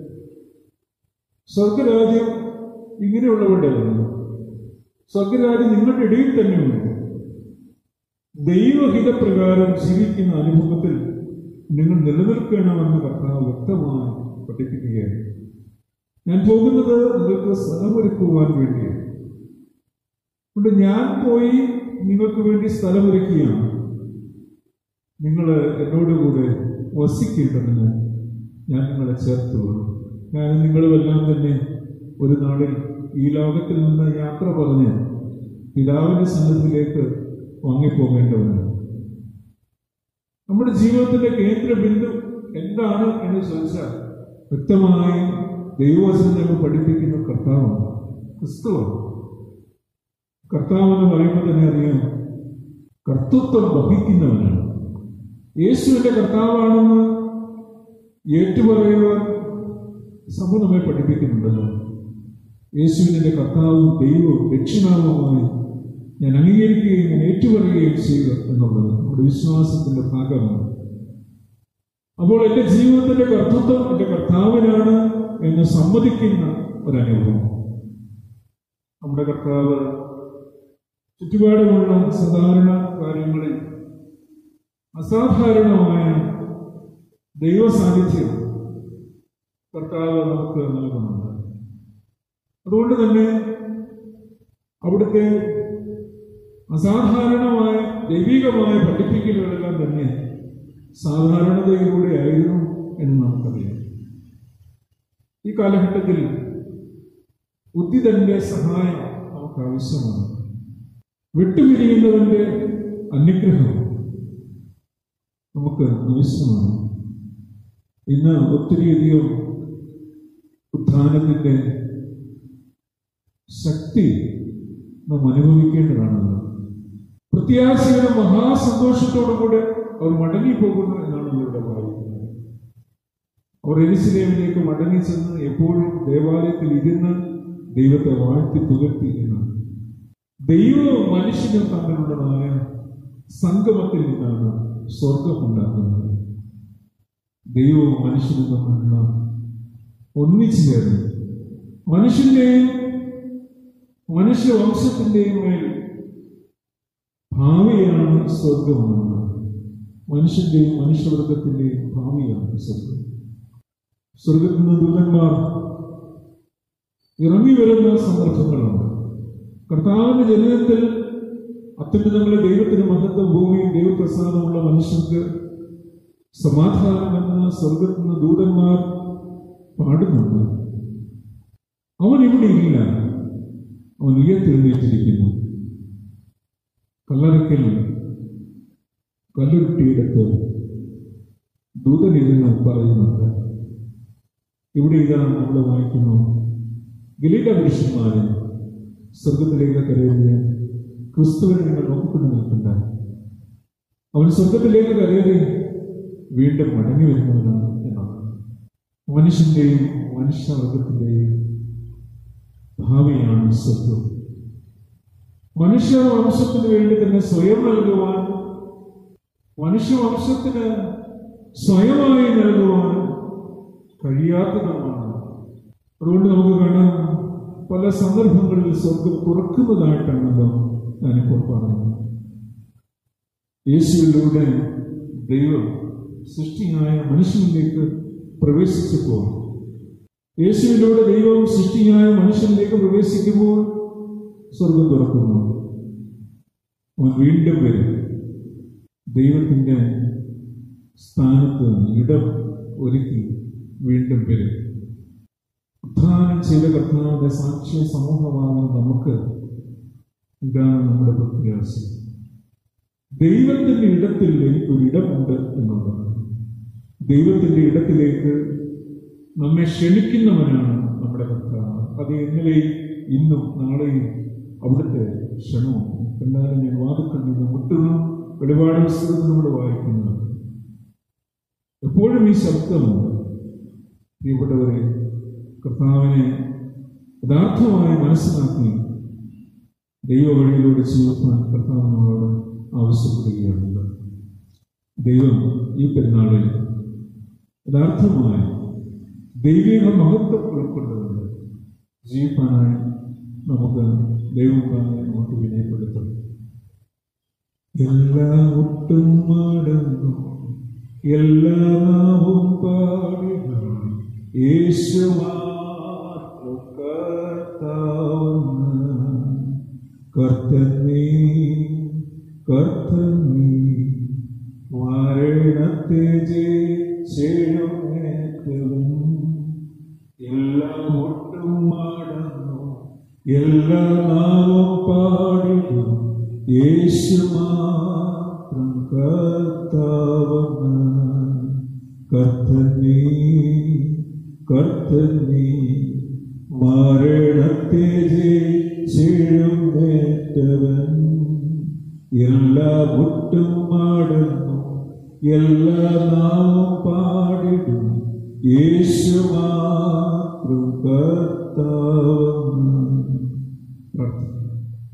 സ്വർഗരാജ്യം ഇങ്ങനെയുള്ളവരുടെയല്ല സ്വർഗരാജ്യം നിങ്ങളുടെ ഇടയിൽ തന്നെയുണ്ട് ദൈവഹിതപ്രകാരം ജീവിക്കുന്ന അനുഭവത്തിൽ നിങ്ങൾ നിലനിൽക്കണമെന്ന് കർത്താവ് വ്യക്തമായി പഠിപ്പിക്കുകയാണ് ഞാൻ പോകുന്നത് നിങ്ങൾക്ക് സ്ഥലമൊരുക്കുവാൻ വേണ്ടിയാണ് അതുകൊണ്ട് ഞാൻ പോയി നിങ്ങൾക്ക് വേണ്ടി സ്ഥലമൊരുക്കുകയാണ് നിങ്ങൾ എന്നോടുകൂടെ വസിക്കേണ്ടതിന് ഞാൻ നിങ്ങളെ ചേർത്തുകൊള്ളു ഞാൻ നിങ്ങളുമെല്ലാം തന്നെ ഒരു നാളിൽ ഈ ലോകത്തിൽ നിന്ന് യാത്ര പറഞ്ഞ് പിതാവിന്റെ സന്നദ്ധിയിലേക്ക് വാങ്ങിപ്പോകേണ്ടവനാണ് നമ്മുടെ ജീവിതത്തിന്റെ കേന്ദ്ര ബിന്ദു എന്താണ് എന്ന് ചോദിച്ചാൽ വ്യക്തമായി ദൈവവചനം നമ്മൾ പഠിപ്പിക്കുന്ന കർത്താവാണ് ക്രിസ്തുവാണ് കർത്താവ് എന്ന് പറയുമ്പോൾ തന്നെ അറിയാം കർത്തൃത്വം വഹിക്കുന്നവനാണ് യേശുവിന്റെ കർത്താവാണെന്ന് ഏറ്റുപറയുവാൻ സഭ നമ്മെ പഠിപ്പിക്കുന്നുണ്ടല്ലോ യേശുവിന്റെ കർത്താവും ദൈവവും രക്ഷിതാവുമായി ഞാൻ അംഗീകരിക്കുകയും ഞാൻ ഏറ്റുപറയുകയും ചെയ്യുക എന്നുള്ളത് നമ്മുടെ വിശ്വാസത്തിന്റെ ഭാഗമാണ് അപ്പോൾ എന്റെ ജീവിതത്തിന്റെ കർത്തൃത്വം എന്റെ കർത്താവിനാണ് എന്ന് സമ്മതിക്കുന്ന ഒരനുഭവം നമ്മുടെ കർത്താവ് ചുറ്റുപാടുമുള്ള സാധാരണ കാര്യങ്ങളിൽ അസാധാരണമായ ദൈവ സാന്നിധ്യം കർത്താവ് നമുക്ക് നൽകുന്നുണ്ട് അതുകൊണ്ട് തന്നെ അവിടുത്തെ അസാധാരണമായ ദൈവികമായ പഠിപ്പിക്കലുകളെല്ലാം തന്നെ സാധാരണതയിലൂടെ ആയിരുന്നു എന്ന് നമുക്കറിയാം ഈ കാലഘട്ടത്തിൽ ഉദ്ധിതന്റെ സഹായം നമുക്ക് ആവശ്യമാണ് വിട്ടുപിരിയുന്നവന്റെ അനുഗ്രഹം നമുക്ക് ആവശ്യമാണ് ഇന്ന് ഒത്തിരിയധികം ഉത്ഥാനത്തിന്റെ ശക്തി നാം അനുഭവിക്കേണ്ടതാണല്ലോ പ്രത്യാശയുടെ മഹാസന്തോഷത്തോടുകൂടെ അവർ മടങ്ങിപ്പോകുന്നു എന്നാണ് ഇവിടെ വായിക്കുന്നത് അവർ എരിശിലേമിലേക്ക് മടങ്ങി ചെന്ന് എപ്പോഴും ദേവാലയത്തിൽ ഇരുന്ന് ദൈവത്തെ വാഴ്ത്തി പുകഴ്ത്തി എന്നാണ് ദൈവവും മനുഷ്യനും തമ്മിലുള്ളതായ സംഗമത്തിൽ നിന്നാണ് സ്വർഗം ഉണ്ടാകുന്നത് ദൈവവും മനുഷ്യനും തമ്മിലുള്ള ഒന്നിച്ചു ചേർന്ന് മനുഷ്യന്റെയും മനുഷ്യവംശത്തിന്റെയും മേൽ ഭാവിയാണ് സ്വർഗമെന്നത് മനുഷ്യന്റെയും മനുഷ്യവർഗത്തിന്റെയും ഭാവിയാണ് സ്വർഗം സ്വർഗത്തിൽ നിന്ന് ദൂതന്മാർ ഇറങ്ങി വരുന്ന സന്ദർഭങ്ങളുണ്ട് കർത്താവിന്റെ ജനനത്തിൽ അത്യുന്നതങ്ങളെ ദൈവത്തിന് മഹത്വം ഭൂമിയും ദൈവപ്രസാദമുള്ള മനുഷ്യർക്ക് സമാധാനമെന്ന് സ്വർഗത്തിൽ നിന്ന് ദൂതന്മാർ പാടുന്നുണ്ട് അവൻ ഇവിടെ ഇല്ല അവൻ ഉയർത്തെഴുന്നേറ്റിരിക്കുന്നു കല്ലറയ്ക്കൽ കല്ലുരുട്ടിയെടുത്ത് ദൂതനിരുന്ന് പറയുന്നുണ്ട് ഇവിടെ ഇതാ നമ്മൾ വായിക്കുന്നു ഗലീല പുരുഷന്മാരെ സ്വർഗത്തിലേക്ക് കരയേറിയ ക്രിസ്തുവിനെ നിങ്ങൾ നോക്കിക്കൊണ്ട് നിൽക്കണ്ട അവൻ സ്വർഗത്തിലേക്ക് കരയേറി വീണ്ടും മടങ്ങി വരുന്നവനാണ് എന്നാണ് മനുഷ്യന്റെയും മനുഷ്യവർഗത്തിന്റെയും ഭാവിയാണ് സ്വർഗം മനുഷ്യവംശത്തിന് വേണ്ടി തന്നെ സ്വയം നൽകുവാൻ മനുഷ്യവംശത്തിന് സ്വയമായി നൽകുവാൻ കഴിയാത്തതാണ് അതുകൊണ്ട് നമുക്ക് കാണാം പല സന്ദർഭങ്ങളിൽ സ്വർഗം തുറക്കുന്നതായിട്ടാണല്ലോ ഞാനിപ്പോൾ പറയുന്നത് യേശുവിലൂടെ ദൈവം സൃഷ്ടിയായ മനുഷ്യനിലേക്ക് പ്രവേശിച്ചപ്പോൾ യേശുവിലൂടെ ദൈവം സൃഷ്ടിയായ മനുഷ്യനിലേക്ക് പ്രവേശിക്കുമ്പോൾ സ്വർഗം തുറക്കുന്നു അവൻ വീണ്ടും വരും ദൈവത്തിന്റെ സ്ഥാനത്ത് ഇടം ഒരുക്കി വീണ്ടും വരും ഉത്ഥാനം ചെയ്ത കർത്താവിന്റെ സാക്ഷ്യ സമൂഹമാകുന്ന നമുക്ക് ഇതാണ് നമ്മുടെ പ്രത്യാശ ദൈവത്തിന്റെ ഇടത്തിൽ എനിക്കൊരു ഇടമുണ്ട് എന്നുള്ളതാണ് ദൈവത്തിന്റെ ഇടത്തിലേക്ക് നമ്മെ ക്ഷണിക്കുന്നവനാണ് നമ്മുടെ കർത്താവ് അത് ഇന്നലെയും ഇന്നും നാളെയും അവിടുത്തെ ക്ഷണവും എന്നാലും ഞാൻ വാതുക്കൾ നിന്ന് മുട്ടുന്നു വെളിപാട് പുസ്തകത്തിൽ നമ്മൾ വായിക്കുന്നത് എപ്പോഴും ഈ ശബ്ദമുണ്ട് പ്രിയപ്പെട്ടവരെ കർത്താവിനെ യഥാർത്ഥമായി മനസ്സിലാക്കി ദൈവ വഴിയിലൂടെ ജീവിക്കാൻ കർത്താവ് നമ്മളോട് ആവശ്യപ്പെടുകയാണുള്ളത് ദൈവം ഈ പെരുന്നാളിൽ യഥാർത്ഥമായ ദൈവിക മഹത്വം ഉൾക്കൊണ്ടുകൊണ്ട് ജീവിക്കാനായി നമുക്ക് ദൈവം തന്നെ നമുക്ക് വിനയപ്പെടുത്തണം എല്ലാ ഒട്ടും മടങ്ങും എല്ലാ നാവും പാടുക യേശു മാത്രം കർത്താവെന്ന് കർത്തനീ കർത്തനീ മരണത്തെ ജയിച്ചെഴുന്നേറ്റവും എല്ലാം ഒട്ടും മടങ്ങും എല്ലാ നാവും പാടിടും യേശു മാത്രം കർത്താവെന്ന് കർത്തനീ കർത്തനീ മരണത്തെ ജയിച്ചെഴുന്നേറ്റവൻ എല്ലാ മുട്ടും മാടുന്നു എല്ലാ നാമം പാടിടും യേശു മാത്രം കർത്താവെന്ന് പ്രാർത്ഥിക്കുന്നു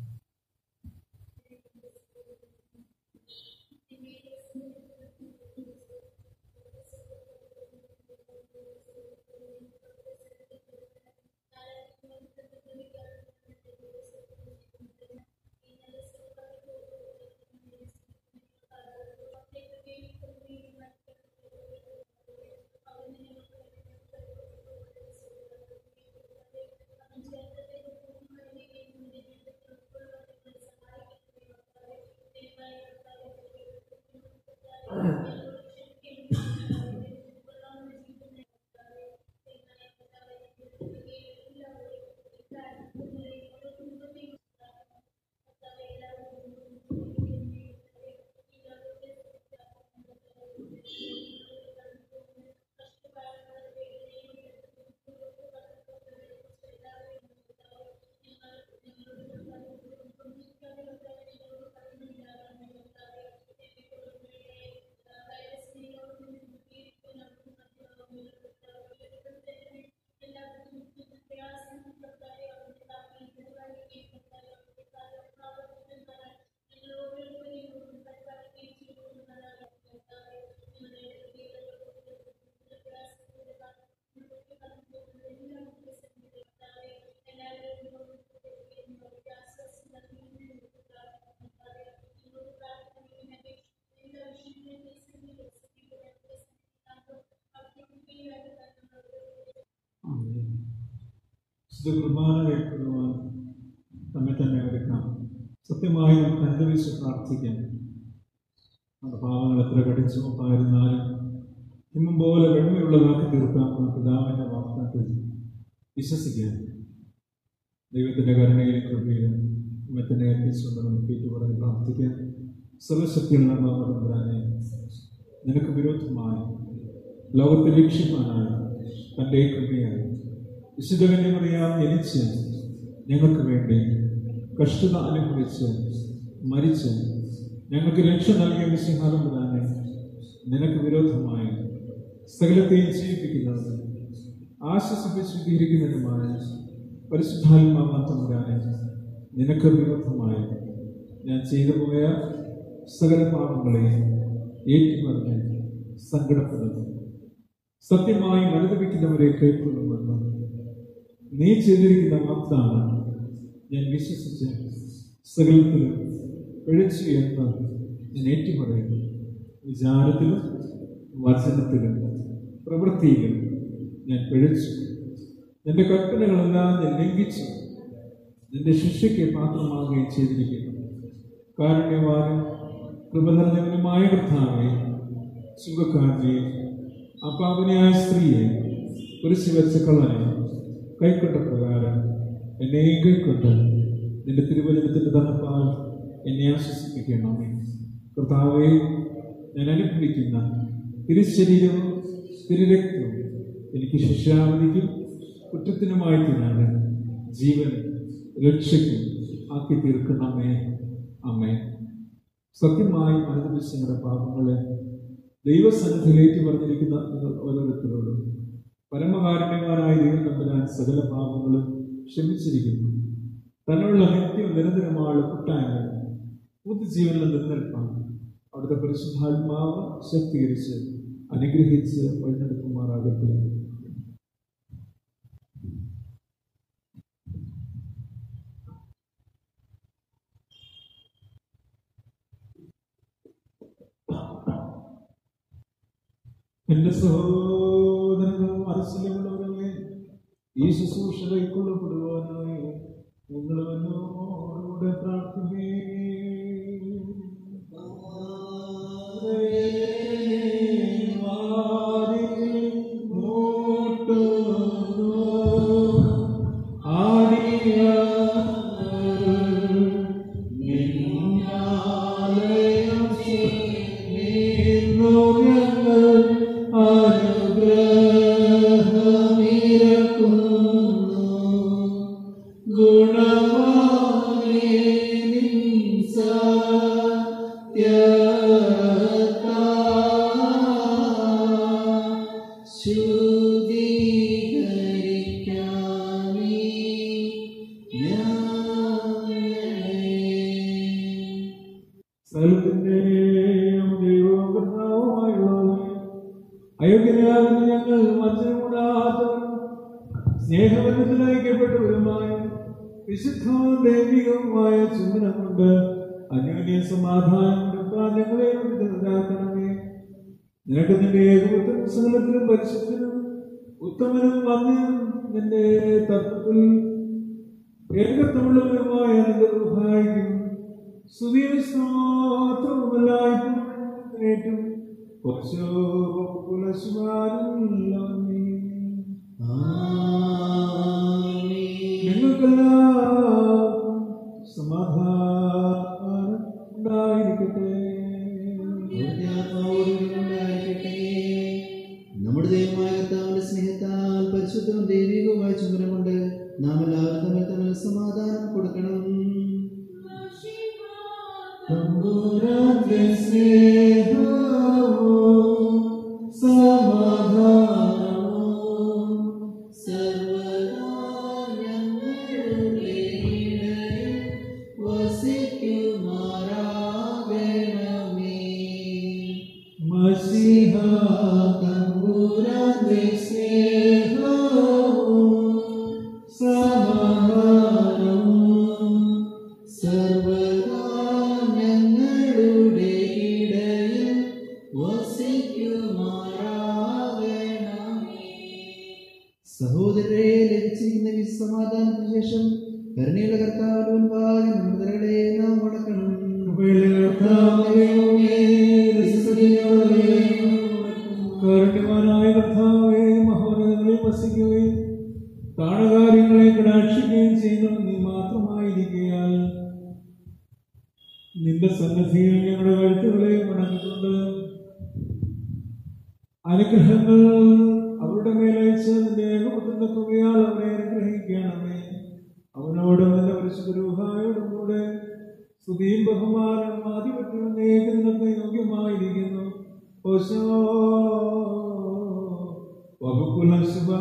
വിശുദ്ധ കുർബാന കൈക്കൊള്ളുവാൻ നമ്മെ തന്നെ ഒരുക്കാം സത്യമായി നമുക്ക് അനുഭവിച്ച് പ്രാർത്ഥിക്കാം നമ്മുടെ പാവങ്ങൾ എത്ര കടിച്ചുമപ്പായിരുന്നാലും ഇന്നും പോലെ വെണ്മയുള്ളതാക്കി തീർക്കാമെന്ന പിതാവിൻ്റെ വാഗ്ദാനത്തിൽ വിശ്വസിക്കാൻ ദൈവത്തിൻ്റെ കരുണയിലും കൃപയിലും നമ്മെ തന്നെ ഏൽപ്പിച്ചുകൊണ്ട് നമുക്ക് ഏറ്റുപറഞ്ഞ് പ്രാർത്ഥിക്കാം സർവശക്തിയുള്ള തമ്പുരാനെ നിനക്ക് വിരോധമായി ലോകത്തെ ലക്ഷ്യമാനായ തൻ്റെ കൃപയായി വിശുദ്ധകന്യമറിയാം ജനിച്ച് ഞങ്ങൾക്ക് വേണ്ടി കഷ്ടത അനുഭവിച്ച് മരിച്ച് ഞങ്ങൾക്ക് രക്ഷ നൽകിയ വിശുഹാലം തന്നെ നിനക്ക് വിരോധമായി സകലത്തെയും ജീവിപ്പിക്കുന്നതിന് ആശ്വസിപ്പിച്ചിരിക്കുന്നതിനുമായ പരിശുദ്ധാത്മാവാത്തമുരാനെ നിനക്ക് വിരോധമായി ഞാൻ ചെയ്തു പോയ സകല പാപങ്ങളെയും ഏറ്റുപറഞ്ഞ് സങ്കടപ്പെടുന്നു സത്യമായി മരുതപിക്കുന്നവരെ കേൾക്കുന്നുവെന്ന് നീ ചെയ്തിരിക്കുന്ന വാഗ്ദാനം ഞാൻ വിശ്വസിച്ച് സകലത്തിലും പിഴച്ചു എന്ന് ഞാൻ ഏറ്റുപറയുന്നു വിചാരത്തിലും വചനത്തിലും പ്രവൃത്തിയിലും ഞാൻ പിഴച്ചു നിന്റെ കൽപ്പനകളെല്ലാം ഞാൻ ലംഘിച്ചു നിന്റെ ശിക്ഷയ്ക്ക് പാത്രമാകുകയും ചെയ്തിരിക്കുന്നു കാരുണ്യവാനും കൃപ നിറഞ്ഞവനുമായ കർത്താവെ സുഖക്കാരനെ അപാപനയായ സ്ത്രീയെ കുരിശ് വെച്ച കളനെ കൈക്കൊണ്ട പ്രകാരം എന്നെയും കൈക്കൊണ്ട് നിന്റെ തിരുവചനത്തിന്റെ തണുപ്പാൽ എന്നെ ആശ്വസിപ്പിക്കണമേ കർത്താവെ ഞാൻ അനുഭവിക്കുന്ന തിരുശരീരവും തിരുരക്തവും എനിക്ക് ശിക്ഷാവധിക്കും കുറ്റത്തിനുമായി തീരാണ് ജീവൻ രക്ഷയ്ക്കും ആക്കി തീർക്കണമേ അമ്മേ സത്യമായി അനുദർശങ്ങളുടെ പാപങ്ങളെ ദൈവസന്നിധിയിലേക്ക് പറഞ്ഞിരിക്കുന്ന നിങ്ങൾ ഓരോരുത്തരോടും പരമകാരുണ്യവാനായ ദൈവം തമ്പുരാൻ സകല പാപങ്ങളും ക്ഷമിച്ചിരിക്കുന്നു തന്നുള്ള നിത്യം നിരന്തരമായ കൂട്ടായ്മ പുതുജീവനിൽ നിലനിൽപ്പാൻ അവിടുത്തെ പരിശുദ്ധാത്മാവ് ശക്തീകരിച്ച് അനുഗ്രഹിച്ച് വഴിനടക്കുമാറാകട്ടെ എന്റെ സഹോദരനും മനസ്സിലുള്ളവരെ ഈ ശുശ്രൂഷ കൈക്കൊള്ളപ്പെടുവാനായി നിങ്ങൾ എന്നോടുകൂടെ പ്രാർത്ഥിക്കേ സ്ഥലത്തിന്റെ ദൈവവും കർത്താവുമായുള്ളവരെ അയോഗ്യരാകുന്ന ഞങ്ങൾ മത്സരമുണ്ടാത്തവരും സ്നേഹബന്ധത്തിൽ ഐക്യപ്പെട്ടവരുമായ വിശുദ്ധവും ദൈവികവുമായ ചുമനം കൊണ്ട് അന്യോന്യ സമാധാനം കൊടുക്കാൻ ഞങ്ങളെ വിരുദ്ധരാക്കണമേ നിനക്ക് നിന്റെ ഏകപുത്രൻ സകലത്തിലും പരിശുദ്ധനും ഉത്തമനും വന്യനും നിന്റെ തത്വത്തിൽ ഏകത്വമുള്ളവരുമായ നിന്റെ ദുർഭാഗ്യം സുവിശ്വാസവുമല്ലായിട്ടും കുറച്ചോ കുലശുമാരല്ലേ നിങ്ങൾക്കെല്ലാം സമാധാനം ഉണ്ടായിരിക്കട്ടെ നമ്മുടെ ദൈവമായ കർത്താവിന്റെ സ്നേഹത്താൽ പരിശുദ്ധവും ദൈവികവുമായ ചുമരമുണ്ട് നാം എല്ലാവരും തമ്മിൽ തമ്മിൽ സമാധാനം കൊടുക്കണം തമ്പുരാന്റെ സ്നേഹവും സമാധാനവും സർവ്വദാ ഞങ്ങളുടെ ഇടയിൽ വസിക്കുമാറാകണമേ. മസിഹ തമ്പുരാന്റെ സ്നേഹവും സമാധാനവും സർവ്വദാ ഞങ്ങളുടെ ഇടയിൽ വസിക്കുമാറാകണമേ. സഹോദരരെ ലഭിച്ചിരിക്കുന്ന ഈ സമാധാനത്തിന് ശേഷം കരുണയുള്ള കർത്താവിന്റെ മുൻപാകെ നിബന്ധനകളെ നാം മുടക്കണം കാരുണ്യവാനായ കർത്താവേ മഹോന്നതങ്ങളെ വസിക്കുകയും താണകാര്യങ്ങളെ കടാക്ഷിക്കുകയും ചെയ്യുന്ന നീ മാത്രമായിരിക്കയാൽ നിന്റെ സന്നദ്ധിയിൽ ഞങ്ങളുടെ കഴുത്തുകളെ മടങ്ങിക്കൊണ്ട് അനുഗ്രഹങ്ങൾ അവരുടെ മേലയച്ച് നിന്റെ ഏകപുത്രന്റെ കൃപയാൽ അവരെ അനുഗ്രഹിക്കണമേ അവനോടും നിന്റെ പരിശുദ്ധ രൂഹായോടും കൂടെ സ്തുതിയും ബഹുമാനം ആധിപത്യവും നിനക്ക് യോഗ്യമായിരിക്കുന്നു ഓശോ വകുക്കുല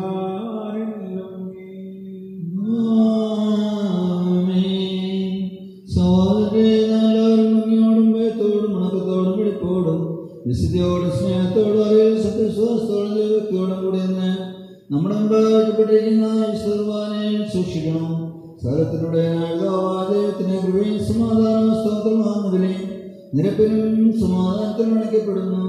വിശുദ്ധിയോടും സ്നേഹത്തോടും അറിവ് സത്യവിശ്വാസത്തോടും ദൈവത്തോടും കൂടി നിന്ന് നമ്മുടെ മുമ്പാകപ്പെട്ടിരിക്കുന്ന വിശ്വകുർബാനെ സൂക്ഷിക്കണം സ്ഥലത്തിലൂടെ ദൈവത്തിന് കൃപയും സമാധാനവും സ്തോത്രമാകുന്നതിനെ നിരപ്പിലും സമാധാനത്തിലും അണയ്ക്കപ്പെടുന്നു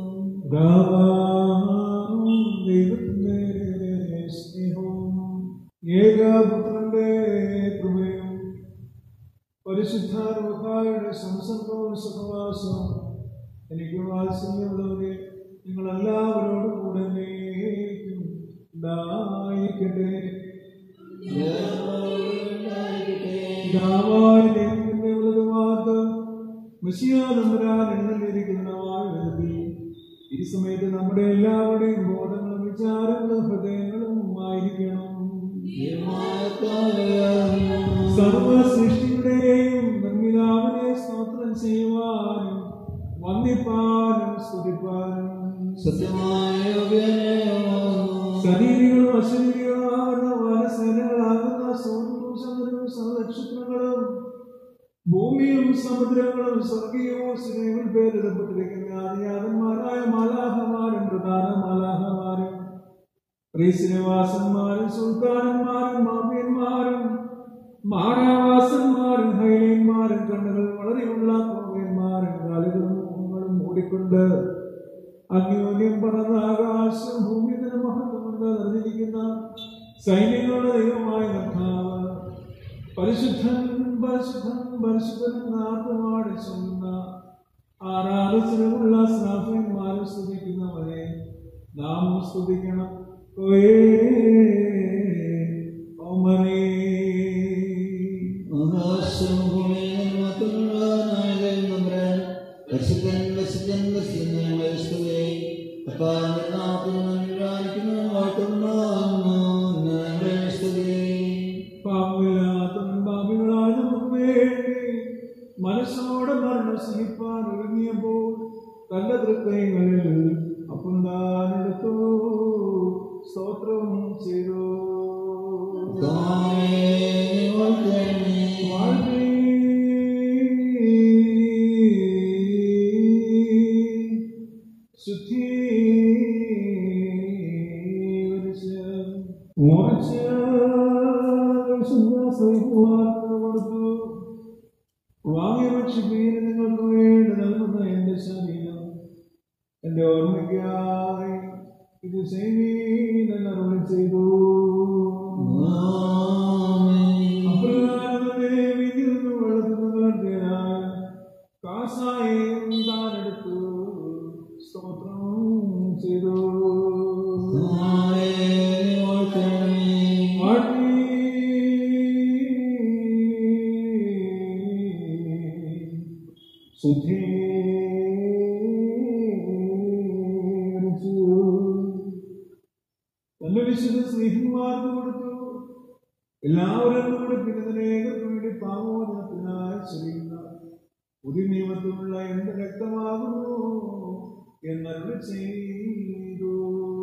ദൈവത്തിന്റെ സ്നേഹവും ഏകാപുത്രന്റെ കൃപയും പരിശുദ്ധാരൂഹായുടെ സംസർഗവും സഹവാസവും എനിക്ക് വാത്സല്യമുള്ളവരെ നിങ്ങൾ എല്ലാവരോടും കൂടെ എന്നേക്കും ഉണ്ടായിരിക്കട്ടെ പിതാവായ ദൈവത്തിന്റെ വലതുഭാഗത്ത് മെസ്സിയാ തമ്പുരാൻ എഴുന്നള്ളിയിരിക്കുന്നതായ വിധത്തിൽ ഈ സമയത്ത് നമ്മുടെ എല്ലാവരുടെയും ബോധങ്ങളും വിചാരങ്ങളും ഹൃദയങ്ങളും ആയിരിക്കണം സർവ സൃഷ്ടിയുടെയും നിർമ്മിതാവിനെ സ്തോത്രം ചെയ്യുവാനും വന്ദിപ്പാനും സ്തുതിപ്പാനും സത്യമായ ശരീരങ്ങളും അശരീരങ്ങളാകുന്ന വാനസേനകളാകുന്ന സൂര്യനും ചന്ദ്രനും സർവനക്ഷത്രങ്ങളും ഭൂമിയും സമുദ്രങ്ങളും സ്വർഗീയവും സ്നേഹം പേരിടപ്പെട്ടിരിക്കുന്ന ആദിയാതന്മാരായ മാലാഹമാരും പ്രധാന മാലാഹമാരും ശ്രീശ്രീനിവാസന്മാരും സുൽത്താനന്മാരും മാമ്യന്മാരും മാരാവാസന്മാരും ഹൈലന്മാരും കണ്ണുകൾ വളരെയുള്ള കോവ്യന്മാരും കാലുകളും മുഖങ്ങളും മൂടിക്കൊണ്ട് അന്യോന്യം പറന്ന ആകാശം ഭൂമി തന്നെ മഹത്വം കൊണ്ട് നിറഞ്ഞിരിക്കുന്ന സൈന്യങ്ങളുടെ ദൈവമായ കർത്താവ് പരിശുദ്ധൻ പരിശുദ്ധൻ പരിശുദ്ധൻ നാട്ടുമാടി ചൊല്ലുന്ന ആരാധനമുള്ള സ്നാഫന്മാരും സ്തുതിക്കുന്നവരെ നാം സ്തുതിക്കണം ഓയേ ഓമനേ ആകാശം ഭൂമിയും മക്കളുള്ളവനായ നമ്പരൻ പരിശുദ്ധൻ പരിശുദ്ധൻ പരിശുദ്ധൻ ഞങ്ങളെ സ്തുതി കർത്താവിന്റെ നാമത്തിൽ അനുരാധിക്കുന്നു വാഴ്ത്തുന്നു ഞങ്ങളെ സ്തുതി പാപിലാത്തും പാപികളായ നമുക്ക് വേണ്ടി മനസ്സോടെ മരണം സഹിപ്പാൻ ഒരുങ്ങിയപ്പോൾ തന്റെ തൃക്കൈകളിൽ അപ്പം താനെടുത്തു സ്തോത്രം ചെയ്തു കർത്താവേ, നീ വാഴ്ത്തണമേ. വാഴ്ത്തി ശുദ്ധീകരിച്ച് മുറിച്ച് സന്യാസവിഭവാർക്ക് കൊടുത്തു വാങ്ങി ഭക്ഷിപ്പീന് നിങ്ങൾക്ക് വേണ്ടി നൽകുന്ന എന്റെ ശരീരം എന്റെ ഓർമ്മയ്ക്കായി ഇത് ചെയ്തീനെന്ന് അരുളി ചെയ്തു ആമേൻ. അപ്രകാരമേ വീട്ടിൽ നിന്ന് വെള്ളത്തിൽ വളർത്തിയനായ കാസായും താനെടുത്തു സ്തോത്രം ചെയ്തു കർത്താവേ, നീ വാഴ്ത്തണമേ. വാഴ്ത്തി ശുദ്ധീകരിച്ചു തന്റെ വിശുദ്ധ സ്നേഹന്മാർക്ക് കൊടുത്തു എല്ലാവരും കൂടി പിന്നതിനേകർക്ക് വേണ്ടി പാമോദനത്തിനായി ചെയ്യുന്ന പുതിയ നിയമത്തിലുള്ള എന്റെ രക്തമാകുന്നു എന്നരുളി ചെയ്തു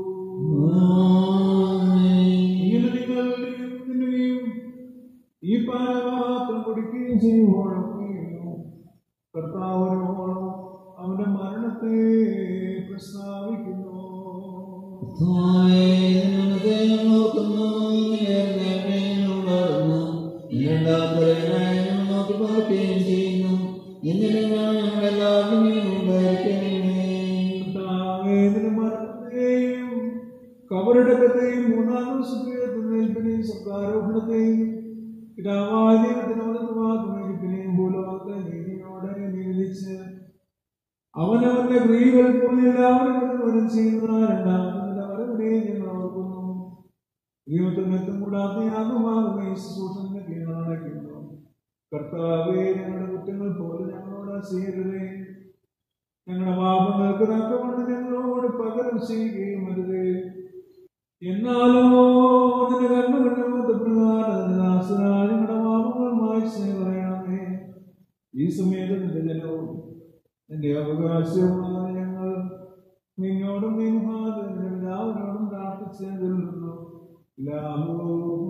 ആമേൻ. ഇങ്ങനെ നിങ്ങൾ തിന്നുകയും ഈ പാനപാത്രം കുടിക്കുകയും ചെയ്യുമ്പോഴൊക്കെയും കർത്താവിനോളം അവന്റെ മരണത്തെ പ്രസ്താവിക്കുന്നു കർത്താവേ, നിന്റെ നോക്കുന്നു, നിന്റെ നേർമയും വളർന്നു. നിന്റെ ഉണ്ടാക്കലിനായി ഞങ്ങൾ നോക്കി പാർക്കുകയും ചെയ്യുന്നു. നിന്നിൽ ഞാൻ ഞങ്ങളെല്ലാവരുടെയും ഉണ്ടായിരിക്കണമേ. കർത്താവേദിന് മരണത്തെയും കബറടക്കത്തെയും മൂന്നാം ദിവസത്തെയും നേൽപ്പിനെയും സർക്കാരോഹണത്തെയും പിതാവായ ദൈവത്തിന് അവതമാകുമെരിപ്പിനെയും ഭൂലോകത്തെ നീതിയോടെ നിവേദിച്ച് അവനവന്റെ ക്രിയകൾ പോലെ എല്ലാവരും വരം ചെയ്യുന്ന രണ്ടാമത്തെ വരവിനെ ഞങ്ങൾ ഓർക്കുന്നു ദൈവത്തിന് എത്തും കൂടാത്ത യാഗമാകുന്ന ഈ ശുശ്രൂഷന്റെ കീഴടയ്ക്കുന്നു കർത്താവേ ഞങ്ങളുടെ കുറ്റങ്ങൾ പോലെ ഞങ്ങളോട് ചെയ്യരുതേ ഞങ്ങളുടെ പാപങ്ങൾക്ക് തക്കവണ്ണം ഞങ്ങളോട് പകരം ചെയ്യുകയും അരുതേ എന്നാലോ നിന്റെ കർമ്മകണ്ഠമത്തെ പ്രകാരം ദാസനായ ഞങ്ങളുടെ പാപങ്ങൾ മായ്ച്ചു പറയണമേ ഈ സമയത്ത് നിന്റെ ജനവും നിന്റെ അവകാശവുമാണ് ഞങ്ങൾ നിന്നോടും നീ മുഖാന്തരം എല്ലാവരോടും പ്രാർത്ഥിച്ച് ചൊല്ലുന്നു ലാഹോ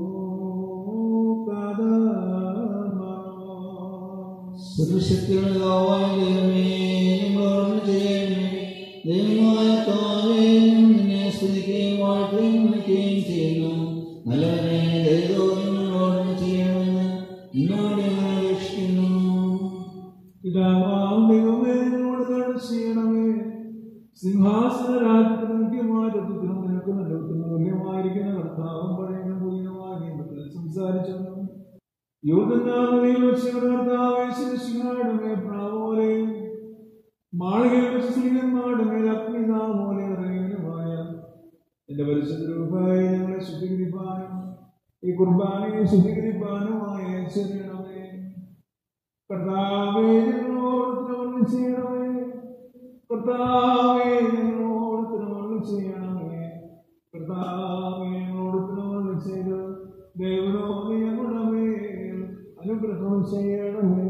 സർവശക്തിയുള്ള യഹോവയായ ദൈവമേ, ഞങ്ങളോട് ചെയ്യണമേ. ദൈവമായ കർത്താവേ, നിന്നെ സ്തുതിക്കുകയും വാഴ്ത്തുകയും വിളിക്കുകയും ചെയ്യുന്നു. നല്ലവനെ ദൈവത്തോടും ഞങ്ങളോട് ചെയ്യണമെന്ന് നിന്നോട് ഞങ്ങൾ അപേക്ഷിക്കുന്നു. പിതാവാം ദൈവമേ നിന്നോട് കരുണ ചെയ്യണമേ സിംഹാസന രാജ്യത്തിന് മുഖ്യമായ തത്വത്തിനും നിനക്ക് നിലനിൽക്കുന്ന തുല്യമായിരിക്കുന്ന കർത്താവും പഴയനും പുതിയനുമായ നിയമത്തിൽ സംസാരിച്ചു യൂതനാമയിൽ വെച്ച് കർത്താവേ ശിരശിഹാടുമേ പ്രാവോലെയും മാളികയിൽ വെച്ച് സ്ത്രീകന്മാരുടെ അഗ്നിതാമോലെ ഇറങ്ങിയതുമായ എന്റെ പരിശുദ്ധ രൂപമായി ഞങ്ങളെ ശുദ്ധീകരിപ്പാനും ഈ കുർബാനയെ ശുദ്ധീകരിപ്പാനുമായ ശരണമേ കർത്താവേ ഞങ്ങളോട് തിരുമണി ചെയ്യണമേ കർത്താവേ ഞങ്ങളോട് തിരുമണി ചെയ്യണമേ കർത്താവേ ഞങ്ങളോട് തിരുമണി ചെയ്ത് ദൈവനോട് ഞങ്ങളുടെ മേൽ അനുഗ്രഹം ചെയ്യണമേ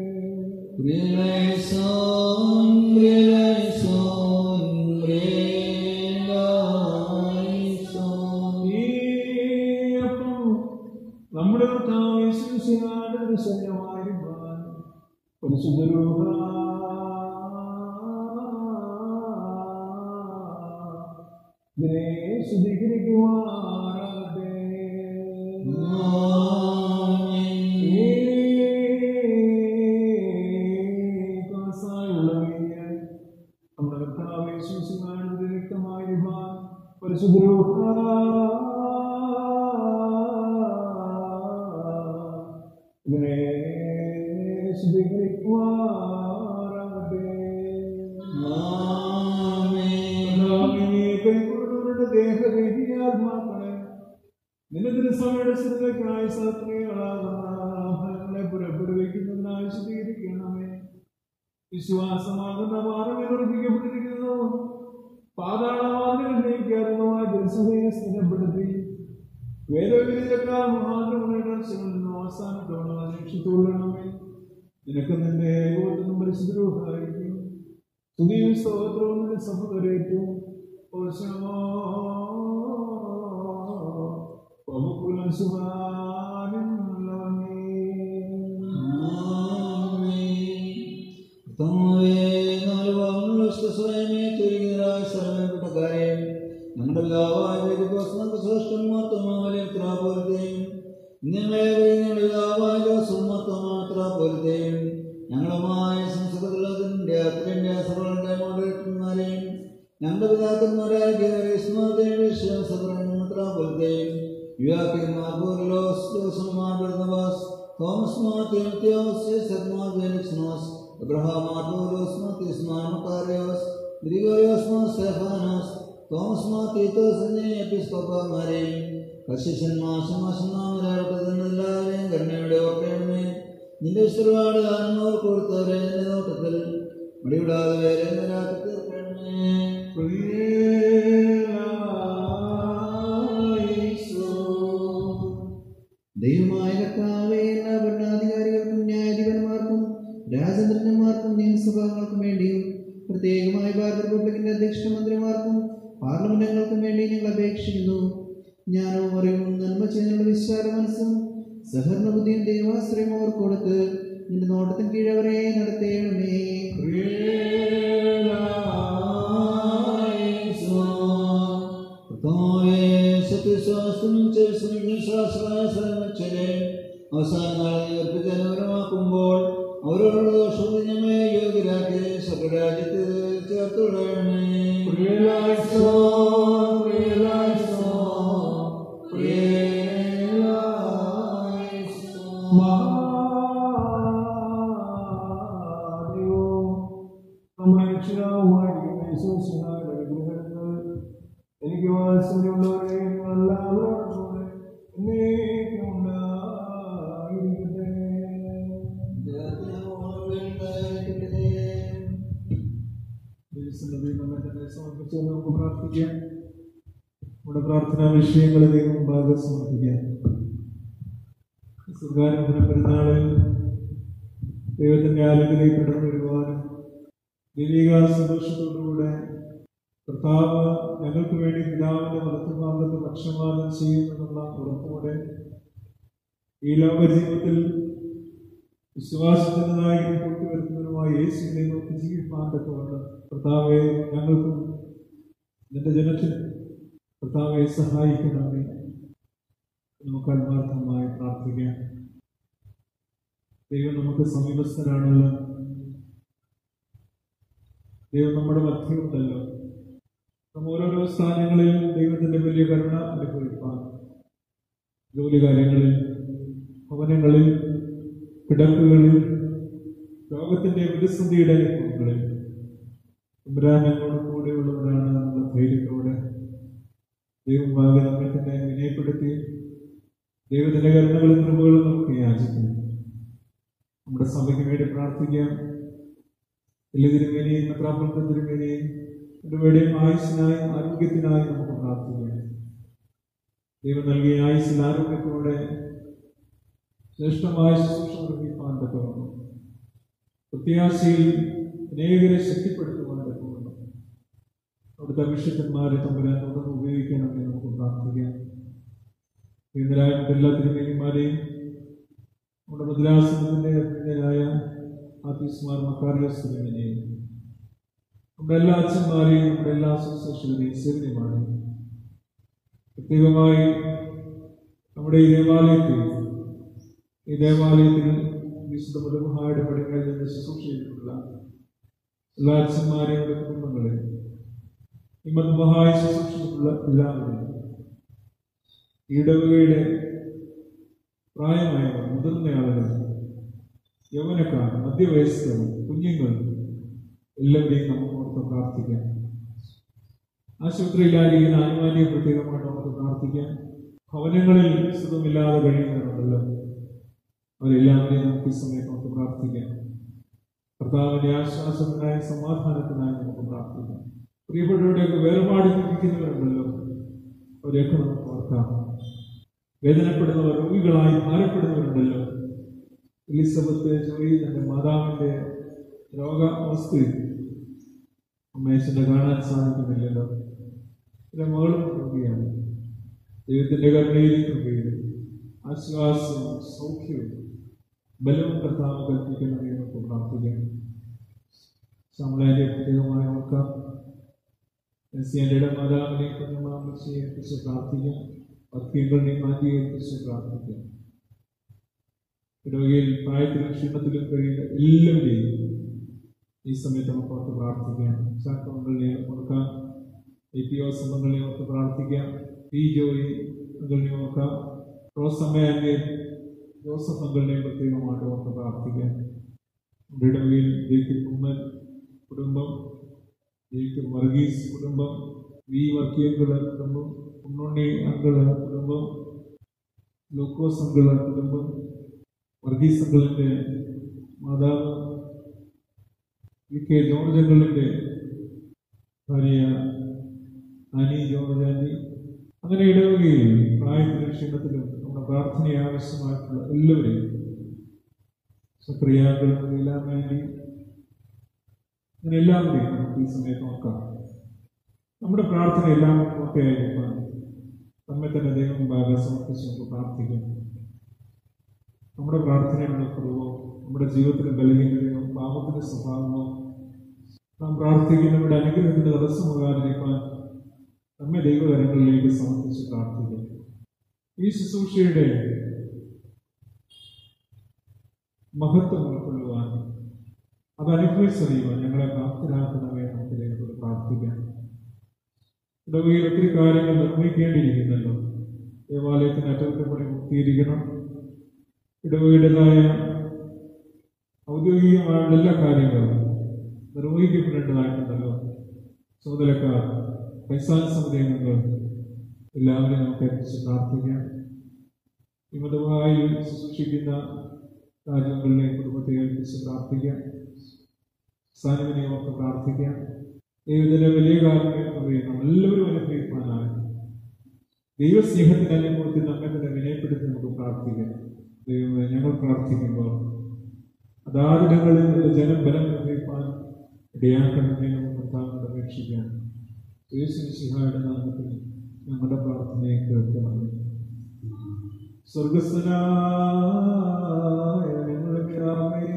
Realizon, realizon, realizon. ഈ അപ്പം നമ്മുടെ കർത്താവ് യേശുമിശിഹായുടെ ശരീരമായിരിക്കാൻ പരിശുദ്ധരൂപ ഇതിനെ ശുദ്ധീകരിക്കുവാനാകട്ടെ ഈ കാസായുള്ള വീഞ്ഞ് നമ്മുടെ കർത്താവ് യേശുമിശിഹായുടെ രക്തമായിരിക്കാൻ പരിശുദ്ധരൂപ ഇതിനെ ശുദ്ധീകരിക്കുവാനാകട്ടെ കൈക്കൊള്ളുന്നവരുടെ ദേഹദേഹിയാത്മാക്കളെ നിന്റെ തിരുസഭയുടെ സ്ഥിരതയ്ക്കായി സത്രികളാകുന്ന ഫലങ്ങളെ പുറപ്പെടുവിക്കുന്നതിനായി ശുദ്ധീകരിക്കണമേ വിശ്വാസമാകുന്ന പാറമേൽ ഉറപ്പിക്കപ്പെട്ടിരിക്കുന്നു പാതാളവാദികൾ നയിക്കാറുള്ളതായ തിരുസഭയെ സ്ഥിരപ്പെടുത്തി വേദവിധിക്കാർ മഹാഗ്രഹങ്ങളുടെ നിന്നും അവസാനത്തോളം അന്വേഷിച്ചുകൊള്ളണമേ നിനക്ക് നിന്റെ ഏകോപത്തിനും പരിശുദ്ധരൂപമായിരിക്കും തുണിയും സ്തോത്രവും നിന്റെ സഹോദരേറ്റവും ഞങ്ങളുടെ പിതാവായ വേദികോസ്മന്റെ ശ്രേഷ്ഠന്മാർത്തമാത്ര പോലത്തെയും നിങ്ങളെ ഞങ്ങളുടെ പിതാവായ ജോസന്മാർത്തമാത്ര പോലത്തെയും ഞങ്ങളുമായ സംസ്കൃതത്തിന്റെ അത്രന്റെ സഭകളുടെ മോഡൽമാരെയും ഞങ്ങളുടെ പിതാക്കന്മാരായ വിശ്വാസത്ര പോലത്തെയും യുവാക്കന്മാർ പോലോസ് ജോസന്മാർ ബർന്നബാസ് തോമസ് മാർ തിമത്യോസ് സദ്മാർ ഫെലിക്സ്നോസ് അബ്രഹാം മാർ പോലോസ് മാത്യസ് മാർ മക്കാരിയോസ് ഗ്രിഗോറിയോസ് മാർ സ്റ്റെഫാനോസ് തോമസ് മാർ തീത്തോസ് എന്നീ എപ്പിസ്കോപ്പന്മാരെയും കശിഷ്യന്മാർ സമാസന്മാരെല്ലാവരെയും കരുണയുടെ ഓർക്കണമേ നിന്റെ വിശ്രവാട് കാണുന്നവർ കൊടുത്തവരെ നിന്റെ നോട്ടത്തിൽ മടിവിടാതെ വേറെ നിരാക്കി തീർക്കണമേ ദൈവമായ കർത്താവേ എല്ലാ ഭരണാധികാരികൾക്കും ന്യായാധിപന്മാർക്കും രാജേന്ദ്രന്മാർക്കും നിയമസഭകൾക്കും വേണ്ടിയും പ്രത്യേകമായി ഭാരത റിപ്പബ്ലിക്കിന്റെ അധ്യക്ഷ മന്ത്രിമാർക്കും പാർലമെന്റ് അംഗങ്ങൾക്കും വേണ്ടി ഞങ്ങൾ അപേക്ഷിക്കുന്നു ജ്ഞാനവും അറിവും നന്മ ചെയ്യാനുള്ള വിശാല മനസ്സും സഹകരണ ബുദ്ധിയും ദൈവാശ്രയം അവർ കൊടുത്ത് നിന്റെ നോട്ടത്തിന് കീഴവരെ നടത്തേണമേ അവസാന നാളിൽ അർപ്പിച്ചനുഗ്രഹമാക്കുമ്പോൾ അവരോടുള്ള ദോഷവും ഞങ്ങളെ യോഗ്യരാക്കി സ്വരാജ്യത്ത് ചേർത്തുള്ളണമേ എനിക്ക് വാത്സല്യമുള്ളവരെ എല്ലാവരോടും കൂടെ എന്നേക്കും ഉണ്ടായിരിക്കട്ടെ ദൈവസന്നിധിയിൽ നമ്മെ തന്നെ സമർപ്പിച്ച് നമുക്ക് പ്രാർത്ഥിക്കാം നമ്മുടെ പ്രാർത്ഥനാ വിഷയങ്ങൾ ദൈവം മുമ്പാകെ സമർപ്പിക്കാം സുഖാനുഭവ പെരുന്നാളിൽ ദൈവത്തിന്റെ ആലയത്തിലേക്ക് കടന്നു വരുവാനും ദൈവിക സന്തോഷത്തോടുകൂടെ കർത്താവ് ഞങ്ങൾക്ക് വേണ്ടി പിതാവിന്റെ വലത്തുഭാഗത്ത് പക്ഷപാതം ചെയ്യുമെന്നുള്ള ഉറപ്പോടെ ഈ ലോക ജീവിതത്തിൽ വിശ്വാസത്തിന്റെ നായകൻ കൂട്ടിവരുന്നതിനുമായി യേശുവിനെ നോക്കി ജീവിപ്പാൻ തക്കവണ്ണം കർത്താവെ ഞങ്ങൾക്കും നിന്റെ ജനത്തിനും കർത്താവെ സഹായിക്കണമേ നമുക്ക് ആത്മാർത്ഥമായി പ്രാർത്ഥിക്കാം ദൈവം നമുക്ക് സമീപസ്ഥരാണല്ലോ ദൈവം നമ്മുടെ മധ്യമുണ്ടല്ലോ നാം ഓരോരോ സ്ഥാനങ്ങളിലും ദൈവത്തിന്റെ വലിയ കരുണ അനുഭവിപ്പാൻ ജോലി കാര്യങ്ങളിൽ ഭവനങ്ങളിൽ കിടക്കുകളിൽ ലോകത്തിന്റെ പ്രതിസന്ധിയുടെ അനുഭവങ്ങളിൽ തമ്പുരാൻ ഞങ്ങളോട് കൂടെയുള്ളവരാണ് എന്നുള്ള ധൈര്യത്തോടെ ദൈവം ഭാഗം നമ്മെ തന്നെ വിനയപ്പെടുത്തി ദൈവത്തിന്റെ കരുണകളും കൃപകളും നമുക്ക് യാചിക്കുന്നു നമ്മുടെ സഭയ്ക്ക് വേണ്ടി പ്രാർത്ഥിക്കാം എല്ലാ തിരുമേനിയും മെത്രാപ്പൊലത്തെ തിരുമേനിയും രണ്ടുപേരുടെയും ആയുസ്സിനായും ആരോഗ്യത്തിനായും നമുക്ക് പ്രാർത്ഥിക്കാം ദൈവം നൽകിയ ആയുസ്സിൽ ആരോഗ്യത്തോടെ ശ്രേഷ്ഠമായ ശുശ്രൂഷ നിർവഹിക്കാൻ തക്കവണ്ണം പ്രത്യാശയിൽ അനേകരെ ശക്തിപ്പെടുത്തുവാൻ തക്കവണ്ണം അവിടുത്തെ അഭിഷേകന്മാരെ തമ്മിൽ തുടർന്ന് ഉപയോഗിക്കണമെന്ന് നമുക്ക് പ്രാർത്ഥിക്കാം ഇന്നലായിട്ട് എല്ലാ തിരുമേനിമാരെയും നമ്മുടെ മുദ്രാസനത്തിന്റെ അഭിനയായ ആത്മീസ്മാർ മക്കാരിയോസ് തിരുമേനിയെയും നമ്മുടെ എല്ലാ അച്ഛന്മാരെയും നമ്മുടെ എല്ലാ ശുശ്രൂഷകരെയും സേവനമാണ് പ്രത്യേകമായി നമ്മുടെ ഈ ദേവാലയത്തിൽ ഈ ദേവാലയത്തിൽ വിശുദ്ധ മുലമുഹായുടെ പടികളിൽ നിന്ന് ശുശ്രൂഷ ചെയ്തിട്ടുള്ള എല്ലാ അച്ഛന്മാരെയും അവരുടെ കുടുംബങ്ങളെയും ഈ മധുമഹായ ശുശ്രൂഷയിലുള്ള എല്ലാവരെയും ഈ ഇടവകയുടെ പ്രായമായവർ മുതിർന്ന ആളുകൾ യൗവനക്കാർ മധ്യവയസ്കർ കുഞ്ഞുങ്ങൾ എല്ലാവരെയും നമുക്ക് ഓർത്ത് പ്രാർത്ഥിക്കാം ആശുപത്രിയിലായിരിക്കുന്ന ആനുമാനിയെ പ്രത്യേകമായിട്ട് നമുക്ക് പ്രാർത്ഥിക്കാം ഭവനങ്ങളിൽ സുഖമില്ലാതെ കഴിയുന്നവരുണ്ടല്ലോ അവരെല്ലാവരെയും നമുക്ക് ഈ സമയത്ത് നമുക്ക് പ്രാർത്ഥിക്കാം കർത്താവിന്റെ ആശ്വാസത്തിനായി സമാധാനത്തിനായി നമുക്ക് പ്രാർത്ഥിക്കാം പ്രിയപ്പെട്ടവരുടെയൊക്കെ വേർപാടിപ്പിക്കുന്നവരുണ്ടല്ലോ അവരെയൊക്കെ നമുക്ക് ഓർക്കാം വേദനപ്പെടുന്നവർ രോഗികളായി ഭാരപ്പെടുന്നവരുണ്ടല്ലോ എലിസബത്ത് ജോയി തന്റെ മാതാവിന്റെ രോഗാവസ്ഥയിൽ അമ്മേശന്റെ കാണാൻ സാധിക്കുന്നില്ലല്ലോ എന്റെ മകളും കൃപയാണ് ദൈവത്തിന്റെ കരുണയിലും കൃപയിലും ആശ്വാസവും സൗഖ്യവും ബലവും കർത്താവ് കൽപ്പിക്കണമെന്ന് നമുക്ക് പ്രാർത്ഥിക്കാം ശമളാന്റെ പ്രത്യേകമായി ഓർക്കാം എന്റെ മാതാവിനെ കുഞ്ഞമാമച്ചയെ കുറിച്ച് പ്രാർത്ഥിക്കാം ഭക്തികളെ മാറ്റി ഏൽപ്പിച്ച് പ്രാർത്ഥിക്കാം രോഗിയിൽ പ്രായത്തിലും ക്ഷീണത്തിലും കഴിയുന്ന എല്ലാവരെയും ഈ സമയത്ത് നമുക്ക് ഓർത്ത് പ്രാർത്ഥിക്കാം ചാക്കമംഗളിനെ ഓർക്കാം എ പി ഒ സംഘങ്ങളെ ഓർത്ത് പ്രാർത്ഥിക്കാം പി ജോയി അങ്കളിനെ ഓർക്കാം റോസമ്മയെ ജോസഫ് അങ്കളിനെയും പ്രത്യേകമായിട്ട് ഓർത്ത് പ്രാർത്ഥിക്കാം നമ്മുടെ ഇടവകയിൽ ജയിക്കൽ ഉമ്മൻ കുടുംബം ജയിക്കൽ വർഗീസ് കുടുംബം വി വർക്കിയങ്കള കുടുംബം ഉണ്ണുണ്ണി അങ്കള കുടുംബം ലൂക്കോസ് അങ്കള കുടുംബം വർഗീസ് അങ്കളിൻ്റെ മാതാവ് വി കെ ജോർജ് അങ്കളിൻ്റെ ഭാര്യ അനി ജോർജ് ആൻറ്റി അങ്ങനെ ഇടവകയിൽ പ്രായത്തിലും ക്ഷീണത്തിലും നമ്മുടെ പ്രാർത്ഥന ആവശ്യമായിട്ടുള്ള എല്ലാവരെയും സക്രിയാക്കളും ലീലാമാൻറ്റി അങ്ങനെ എല്ലാവരെയും നമുക്ക് ഈ സമയത്ത് നോക്കാം നമ്മുടെ പ്രാർത്ഥന എല്ലാം ഒക്കെ ആയിരിക്കാൻ നമ്മെ തന്നെ ദൈവം ഭാഗം സമർപ്പിച്ച് നമുക്ക് പ്രാർത്ഥിക്കാം നമ്മുടെ പ്രാർത്ഥനയുടെ കുറവോ നമ്മുടെ ജീവിതത്തിലെ ബലഹീനതയോ പാപത്തിന്റെ സ്വഭാവമോ നാം പ്രാർത്ഥിക്കുന്നവരുടെ അനുഗ്രഹത്തിന്റെ തടസ്സമാകാതിരിക്കാൻ നമ്മെ ദൈവകരങ്ങളിലേക്ക് സമർപ്പിച്ച് പ്രാർത്ഥിക്കാം ഈ ശുശ്രൂഷയുടെ മഹത്വം ഉൾക്കൊള്ളുവാൻ അത് അനുഭവിച്ചറിയുവാൻ ഞങ്ങളെ പ്രാപ്തരാക്കണമേ നമുക്ക് ദൈവത്തോട് പ്രാർത്ഥിക്കാം ഇടവയിൽ ഒത്തിരി കാര്യങ്ങൾ നിർവഹിക്കേണ്ടിയിരിക്കുന്നല്ലോ ദേവാലയത്തിന് അറ്റകുറ്റപ്പണി മുക്തിയിരിക്കണം ഇടവകയുടേതായ ഔദ്യോഗികമായുള്ള എല്ലാ കാര്യങ്ങളും നിർവഹിക്കപ്പെടേണ്ടതായിട്ടുണ്ടല്ലോ ചുമതലക്കാർ പൈസാൻ സമിതി അംഗങ്ങൾ എല്ലാവരെയും നമുക്ക് ഏൽപ്പിച്ച് പ്രാർത്ഥിക്കാം ഈ മതമായി ശുശ്രൂഷിക്കുന്ന കാര്യങ്ങളിലെ കുടുംബത്തെ ഏൽപ്പിച്ച് പ്രാർത്ഥിക്കാം സാനുവിനെ ഓർത്ത് പ്രാർത്ഥിക്കാം ദൈവത്തിന്റെ വലിയ കാര്യം നാം എല്ലാവരും അനുഭവിക്കാനാണ് ദൈവസ്നേഹത്തിന് അനുഭവത്തിൽ നമ്മെ തന്നെ വിനയപ്പെടുത്തി നമുക്ക് പ്രാർത്ഥിക്കാം ദൈവമേ ഞങ്ങൾ പ്രാർത്ഥിക്കുമ്പോൾ അതാതിടങ്ങളിൽ നിന്ന് ജനം ബലം നിർവഹിക്കാൻ ഇടയാക്കണമെന്ന് നമുക്ക് കർത്താവിനോട് അപേക്ഷിക്കാം യേശു സിഹായുടെ നാമത്തിൽ ഞങ്ങളുടെ പ്രാർത്ഥനയെ കേൾക്കണം സ്വർഗസ്വനായ ഞങ്ങളുടെ പിതാവേ,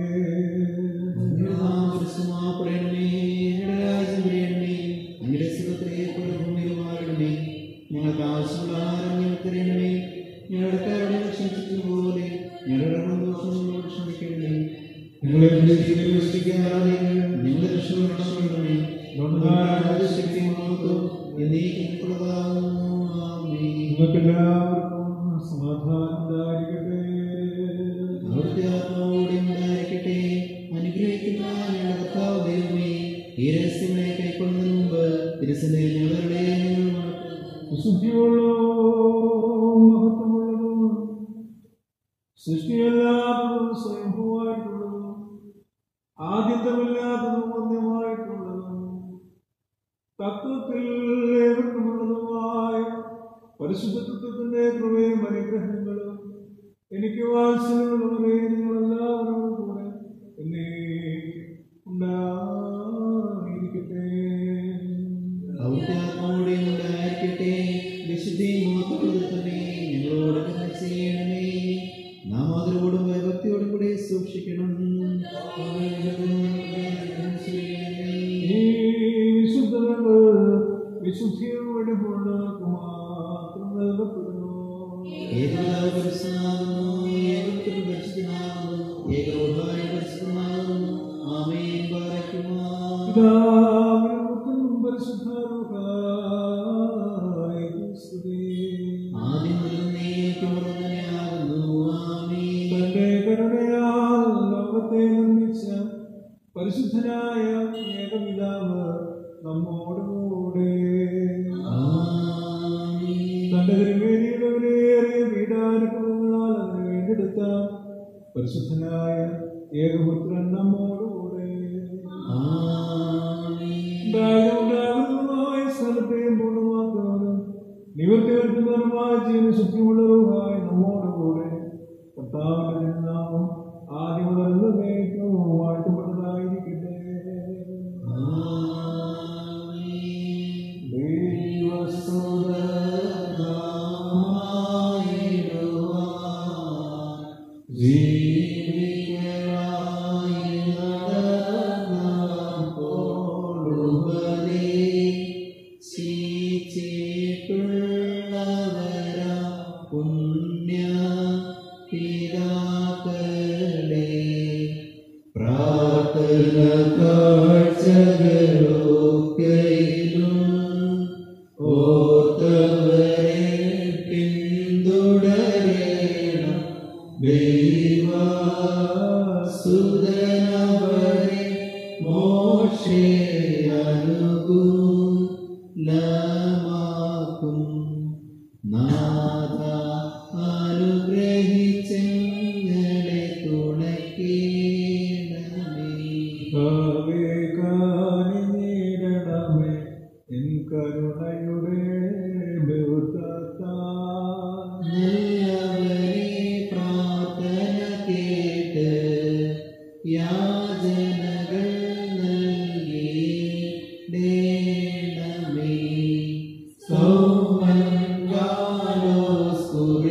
ഞങ്ങൾക്ക് ആവശ്യമുള്ള ആഹാരം ഞങ്ങൾക്ക് തരണമേ ഞങ്ങളുടെ കാര്യം ക്ഷമിച്ചതുപോലെ ഞങ്ങളുടെ ദോഷങ്ങളോട് ക്ഷമിക്കണമേ ഞങ്ങളെ പരീക്ഷയിൽ വിശ്വസിക്കാതെ നിങ്ങളുടെ രക്ഷപ്പെടണമേ ശക്തി മഹത്വം എന്നീക്കുള്ളതാകുന്നു ആമേൻ നിങ്ങൾക്കെല്ലാവർക്കും സമാധാനം ഉണ്ടായിരിക്കട്ടെ അവിടുത്തെ ആത്മാവോടെ ഉണ്ടായിരിക്കട്ടെ അനുഗ്രഹിക്കുന്ന ഞങ്ങളുടെ കർത്താവ് ദൈവമേ ഈ രഹസ്യങ്ങളെ കൈക്കൊള്ളുന്നതിന് മുമ്പ് തിരുസന്റെ ഞങ്ങളുടെ ഞങ്ങൾ വിശുദ്ധിയുള്ളോ മഹത്വമുള്ളതോ സൃഷ്ടിയല്ലാത്തതും സ്വയംഭൂവായിട്ടുള്ളതും ആദ്യന്തമില്ലാത്തതും വന്യമായിട്ടുള്ളതും തത്വത്തിൽ ഏവർക്കുമുള്ളതുമായ പരിശുദ്ധത്വത്തിന്റെ കൃപയും അനുഗ്രഹങ്ങളും എനിക്ക് വാത്സല്യമുള്ളവരെ നിങ്ങളെല്ലാവരോടും കൂടെ എന്നെ ഉണ്ടായിരിക്കട്ടെ ഔദ്യാത്മാവോടെ ഉണ്ടായിരിക്കട്ടെ വിശുദ്ധി മാത്രത്തോടെ തന്നെ ഞങ്ങളോട് കരുണ ചെയ്യണമേ നാം അതിനോടും ഭയഭക്തിയോടും കൂടെ സൂക്ഷിക്കണം ഈ വിശുദ്ധങ്ങൾ വിശുദ്ധിയോടെ ഉള്ളവർക്ക് മാത്രം നൽകപ്പെടുന്നു ഏകപിതാവ് പരിശുദ്ധനാകുന്നു, ഏകപുത്രൻ പരിശുദ്ധനാകുന്നു, ഏകരൂപായി പരിശുദ്ധനാകുന്നു. ആമേൻ ബാരക്കുമാർ. പിതാവിനും പുത്രനും പരിശുദ്ധാത്മാവുമായും സ്തുതി. ആദ്യം മുതൽ എന്നേക്കും ഉള്ളവനാകുന്നു. ആമേൻ. തന്റെ കരുണയാൽ ലോകത്തെ നിർമ്മിച്ച പരിശുദ്ധനായ ഏകപിതാവ് നമ്മോടുകൂടെ ആമേൻ. തന്റെ തിരുമേനിയുടെ വിലയേറിയ പീഡാനുഭവങ്ങളാൽ അതിന് വേണ്ടെടുത്ത പരിശുദ്ധനായ ഏകപുത്രൻ നമ്മോടുകൂടെ ആമേൻ. ഉണ്ടാകുന്നതുമായ സ്ഥലത്തെയും പൂർണ്ണമാക്കാനും നിവർത്തി വരുത്തുന്നതുമായ ജീവന ശുദ്ധിയുള്ളവരുമായ നമ്മോടുകൂടെ കർത്താവിന്റെ നാമം ആദ്യം മുതൽ എന്നേക്കും വാഴ്ത്തപ്പെട്ടതായിരിക്കട്ടെ ആമേൻ. പ്രാർത്ഥന കാഴ്ചകളൊക്കെയിലും ഓർത്തവരെ പിന്തുടരേണം ദൈവസുതനവരെ മോശെ അനുകൂലമാക്കും നാഥ അനുഗ്രഹിച്ചെങ്ങളെ തുണയ്ക്കേണമേ നേരിടണമേ എൻ കരുണയുടെ ബഹുത്താൽ നല്ലവരെ പ്രാർത്ഥന കേട്ട് യാചനകൾ നൽകിയിടേണമേ. സൗമൻഗാലോസ്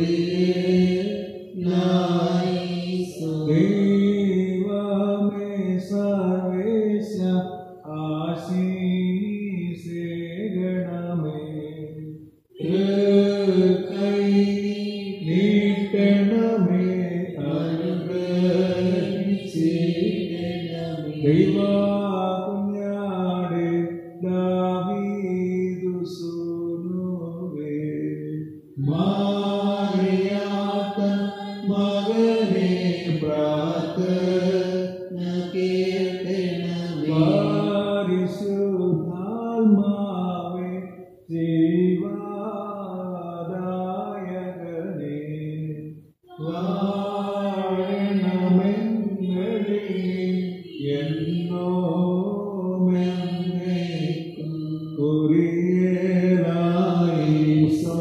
കുറിയേലായിസോ. ദൈവമേ സർവേശ ആശീസേകണമേ കൈ നീട്ടണമേ അനുഗ്രഹിച്ചിടണമേ. ദൈവ കുഞ്ഞാടെ ദാവീദു സുനുവേ മാറിയാത്ത മകനെ പ്രാർത്ഥന കേൾക്കണമേ. പരിശുദ്ധാത്മാവേ ജീവാദായകനേ വാഴണമെന്നേ എന്നോമെന്നേക്കും കുറിയേലായിസോ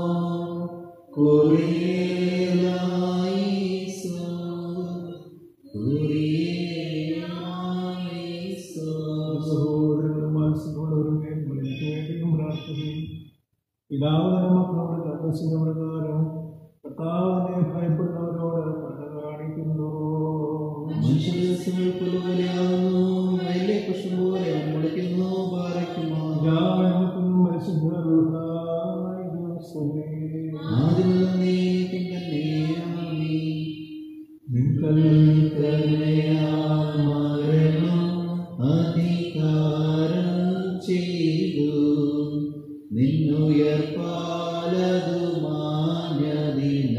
കുറിയേലായിസോ. കുറിയേലായിസോ. സഹോദരങ്ങളും മനസ്സിലുള്ളവരും എനിക്ക് വേണ്ടിയും പ്രാർത്ഥിക്കുകയും പിതാവിനെ മക്കളോട് തപസ്സിന്റെ പ്രകാരം കർത്താവിനെ ഭയപ്പെടുന്നവരോട് കരുണ കാണിക്കുന്നു മനുഷ്യദിവസങ്ങൾ പുലുപോലെയാകുന്നു വലിയ പുഷ്പം പോലെ അവൻ മുളയ്ക്കുന്നു പാറയ്ക്കുമോ പിതാവിനും പരിശുദ്ധ റൂഹായി ദിവസമേ ആദ്യം നീക്കും തന്നെ ആമീൻ. നിങ്ങൾ കരുണയാൽ മരണം അധികാരം ചെയ്തു നിന്നുയർപ്പാലതു മാഞ്ഞതിന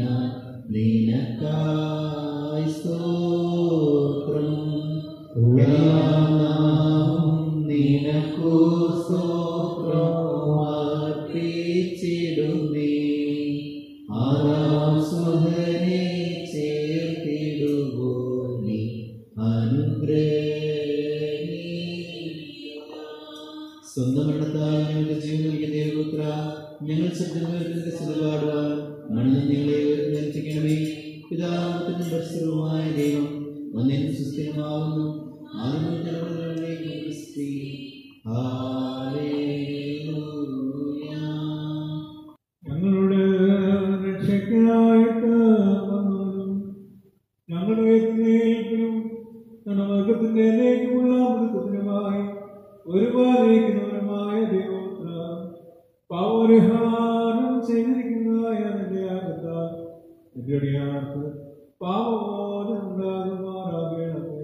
നിനക്കായി സ്തോത്രം എല്ലാം നാം നിനക്കു സ്തോത്രം അർപ്പിച്ചിടുന്നേ ആറാം സുധനെ ചേ സ്വന്തം മരണത്താൽ ഞങ്ങൾക്ക് ജീവൻ നൽകിയ ദൈവപുത്ര ഞങ്ങൾ ശബ്ദത്തിന്റെ സ്ഥിതിപാടുവാൻ മണ്ണിൽ ഞങ്ങളെ ഉയർത്തിക്കണമേ പിതാവിനും പരിസരവുമായ ദൈവം ഒന്നിനും സുസ്ഥിരമാവുന്നു ആദ്യം തലമുറകളിലേക്ക് ക്രിസ്തി ഞങ്ങളുടെ രക്ഷയ്ക്കായിട്ട് വന്നവരും ഞങ്ങളുടെ നേരിലും ഞങ്ങളുടെ എന്നേക്കുമുള്ള മൃതത്തിനുമായി ഒരുപാടിക്കുന്നവരുമായ ദൈവോത്ര പാവപരിഹാരം ചെയ്തിരിക്കുന്നതായ നിന്റെ ആകത്താൽ നിന്റെ അടിയാർക്ക് പാവബോധം ഉണ്ടാകുമാറാകണമേ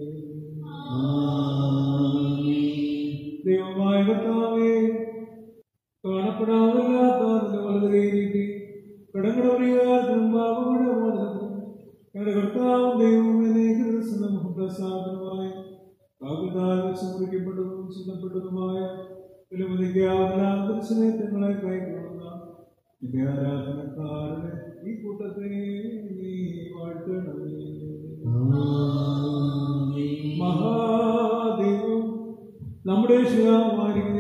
ദൈവമായ കർത്താവേ കാണപ്പെടാമല്ലാത്ത അതിന്റെ വലത് കൈ നീട്ടി കടങ്ങളുടെ പരിഹാരത്തിനും പാപങ്ങളുടെ മോചനത്തിനും ഞങ്ങളുടെ കർത്താവും ദൈവവും എന്നേക്ക് ദിവസം നമുക്ക് പ്രസാദനമായി കാകുതാൽ വെച്ച് മുറിക്കപ്പെട്ടതും ചിന്തപ്പെട്ടതുമായ വിലമതിക്കാവുന്ന ദർശനങ്ങളെ കൈക്കൊള്ളുന്ന നിന്റെ ആരാധനക്കാരുടെ ഈ കൂട്ടത്തെ നീ വാഴ്ത്തണമേ മഹാദൈവം നമ്മുടെ ശിവാമാരിക്കുന്ന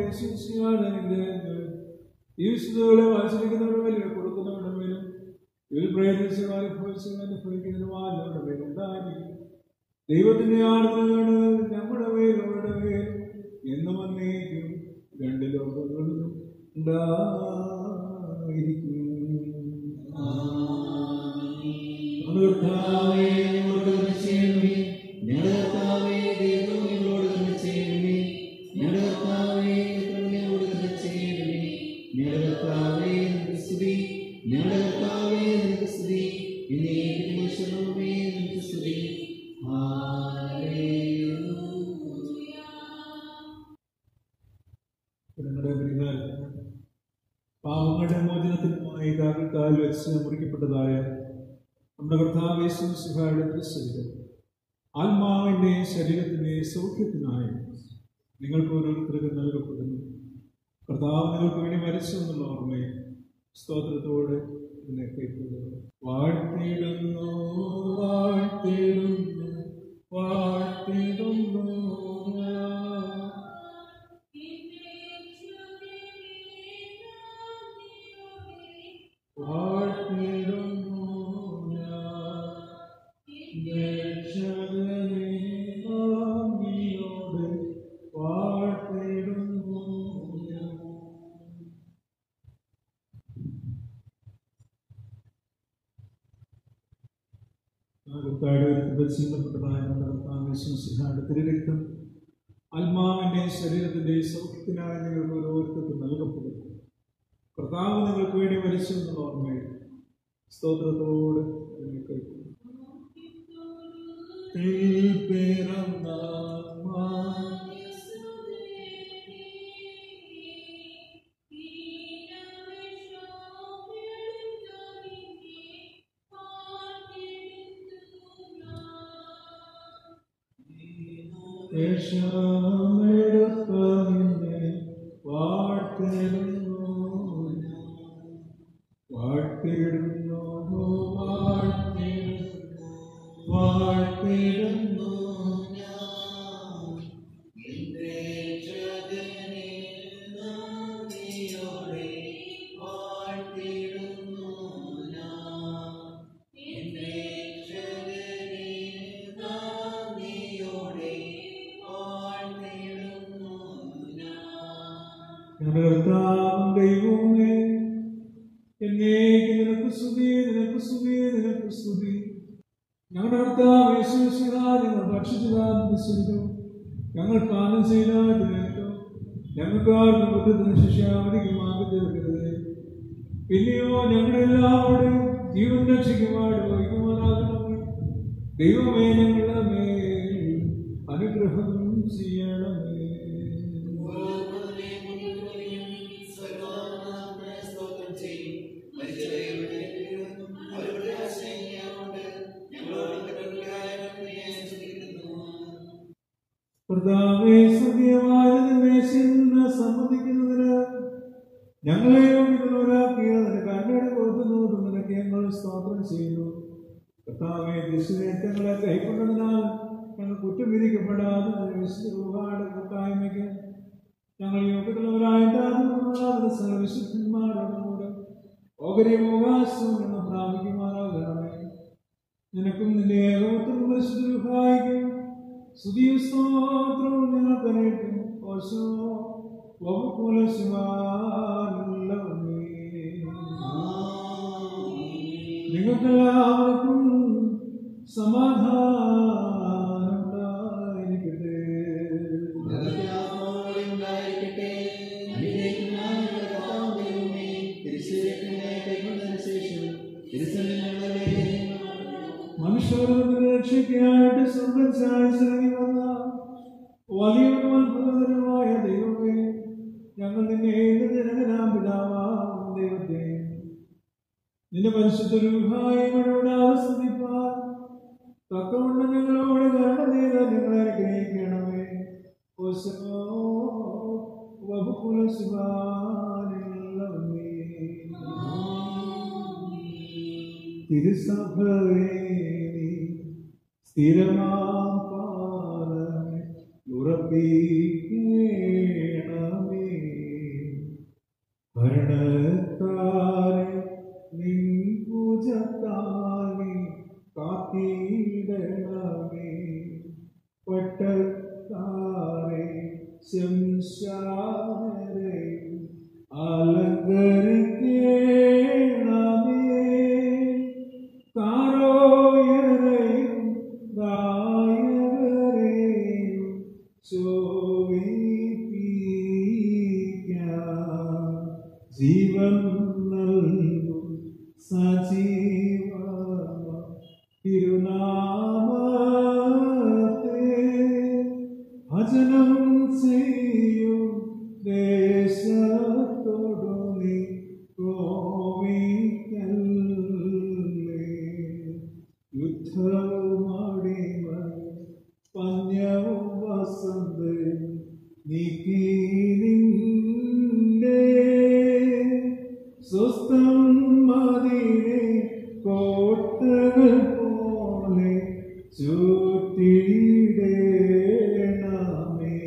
ഈ വിശുദ്ധകളെ വാത്സരിക്കുന്നവരുടെ മേലും കൊടുക്കുന്നവരുടെ മേലും ഇതിൽ പ്രയത്നിച്ച് അനുഭവിച്ച് അനുഭവിക്കുന്നതിനുമാരുടെ മേലും ഉണ്ടായിരിക്കും ദൈവത്തിന്റെ ആർദ്രമാണ് നമ്മുടെ മേലുള്ളവരുടെ മേൽ എന്നും അന്നേക്കും രണ്ട് ലോകങ്ങളിലും ഉണ്ടായിരിക്കും നമ്മുടെ കർത്താവേ, ഞങ്ങളോട് കരുണ ചെയ്യണമേ ഞങ്ങളുടെ കർത്താവേ ദൈവം ഞങ്ങളോട് കരുണ ചെയ്യണമേ ഞങ്ങളുടെ കർത്താവേ ദൈവം ഞങ്ങളോട് കരുണ ചെയ്യണമേ ഞങ്ങളുടെ കർത്താവേ നിനക്ക് സ്തുതി ഞങ്ങളുടെ കർത്താവേ നിനക്ക് സ്തുതി എന്നേക്കും മനുഷ്യനമേ നിനക്ക് സ്തുതി ഞങ്ങളുടെ പരിഹാരത്തിന് പാവങ്ങളുടെ മോചനത്തിനുമായി കാൽ വെച്ച് മുറിക്കപ്പെട്ടതായ നമ്മുടെ കർത്താവേശം സുഖയുടെ ദൃശ്യത ആത്മാവിൻ്റെ ശരീരത്തിൻ്റെ സൗഖ്യത്തിനായി നിങ്ങൾക്ക് ഓരോരുത്തർക്കും നൽകപ്പെടുന്നു കർത്താവ് നിങ്ങൾക്ക് വേണ്ടി മരിച്ചു എന്നുള്ള ഓർമ്മയെ സ്തോത്രത്തോടെ ഇതിനെ കൈക്കൊള്ളുക വാഴ്ത്തിയിടുന്നു വാഴ്ത്തിയിടുന്നു വാഴ്ത്തിയിടുന്നു ഞാൻ. വാഴ്ത്തിയിടുന്നു ഞാൻ. രക്ഷകനെ നന്ദിയോടെ വാഴ്ത്തിയിടുന്നു ഞാൻ. തിരുരക്തം ആത്മാവിന്റെ ശരീരത്തിന്റെ സൗഖ്യത്തിനായി നിങ്ങൾക്ക് ഓരോരുത്തർക്കും നൽകപ്പെടും കർത്താവ് നിങ്ങൾക്ക് വേണ്ടി മരിച്ചു എന്നുള്ള ഓർമ്മയിൽ സ്തോത്രത്തോട് അതിനെ കേൾക്കുന്നു പിറന്ന േഷമെടുത്തതിനെ വാഴ്ത്തിടുന്നു വാഴ്ത്തിടുന്നു വാഴ്ത്തിടുന്നു വാഴ്ത്തിടുന്നു ഞങ്ങളുടെ കർത്താവും ദൈവമേ എന്നേക്ക് നിനക്ക് സ്തുതി നിനക്ക് സ്തുതി നിനക്ക് സ്തുതി ഞങ്ങളുടെ കർത്താവ് യേശുശിഹാ ഞങ്ങൾ ഭക്ഷിച്ചതാകുന്നു ഞങ്ങൾ പാനം ചെയ്താൽ ഞങ്ങൾക്കാർക്കും കുറ്റത്തിന് ശിക്ഷാവധിക്കുമാക്കി തീർക്കരുത് പിന്നെയോ ഞങ്ങളെല്ലാവരുടെയും ജീവൻ രക്ഷിക്കുമായിട്ട് വഹിക്കുമാറാകണമേ ദൈവമേ ഞങ്ങളുടെ മേൽ അനുഗ്രഹം ചെയ്യണമേ കർത്താവേ സത്യമായ സമ്മതിക്കുന്നതിന് ഞങ്ങളെ യോഗ്യതരാക്കിയ നിന്റെ കണ്ണയുടെ കൊടുക്കുന്നു നിനക്ക് ഞങ്ങൾ സ്തോത്രം ചെയ്യുന്നു കർത്താവെ ദുശ്ചേറ്റങ്ങളെ കൈക്കൊണ്ടതിനാൽ ഞങ്ങൾ കുറ്റം വിധിക്കപ്പെടാതെ നിന്റെ വിശുദ്ധ രൂപയുടെ കൂട്ടായ്മയ്ക്ക് ഞങ്ങൾ യോഗ്യതയുള്ളവരായിട്ട് സർവവിശുദ്ധന്മാരോട് ഓഹരിയും അവകാശവും ഞങ്ങൾ പ്രാപിക്കുമാറാകണമേ നിനക്കും നിന്റെ ഏകോത്തരം പരിശുദ്ധായിക്കും സ്തുതിയും സ്തോത്രവും ഞങ്ങൾ തരേറ്റും ഓശോ വകുക്കുല ശിവാനുള്ളവനേ നിങ്ങൾക്കെല്ലാവർക്കും സമാധാനം ഉണ്ടായിരിക്കട്ടെ ഉണ്ടായിരിക്കട്ടെ അനുഗ്രഹിക്കുന്ന കർത്താവ് ദൈവമേ തിരുശരീരത്തിന്റെ കൈകൊണ്ടതിന് ശേഷം തിരുസന്നിധിയിലെ മനുഷ്യരുടെ രക്ഷയ്ക്കായിട്ട് സ്വന്തം ചായച്ചിറങ്ങി വന്ന വലിയ അത്ഭുതകരമായ ദൈവമേ ഞങ്ങൾ നിന്നെ ഏത് ജനകനാം പിതാവാം ദൈവത്തെ നിന്റെ പരിശുദ്ധ രൂപായ്മയോട് ആസ്വദിപ്പാൻ തക്കവണ്ണം ഞങ്ങളോട് കരുണ ചെയ്ത ഞങ്ങളെ അനുഗ്രഹിക്കണമേ ഓശോ വകുക്കുല ശിവാനുള്ളവനേ തിരുസഭവേ സ്ഥിരമാം പാലമേ ഉറപ്പിക്കണമേ ഭരണത്താലെ നിൻ പൂജത്താലെ കാത്തിടണമേ പട്ടത്താലെ ശംശാരെ അലങ്കരിക്കണമേ താരോയരെയും ഗായകരെയും ശോഭിപ്പിക്കാം ജീവൻ നൽകും സജീവ തിരുനാമത്തെ ഭജനം ചെയ്യും ദേശത്തോടു നീ കോവിക്കല്ലേ യുദ്ധമാടിമ പഞ്ഞവും വസന്തയും നീക്കി നിന്റെ സ്വസ്ഥം മതിനെ കോട്ടകൾ പോലെ ചുറ്റിടേണമേ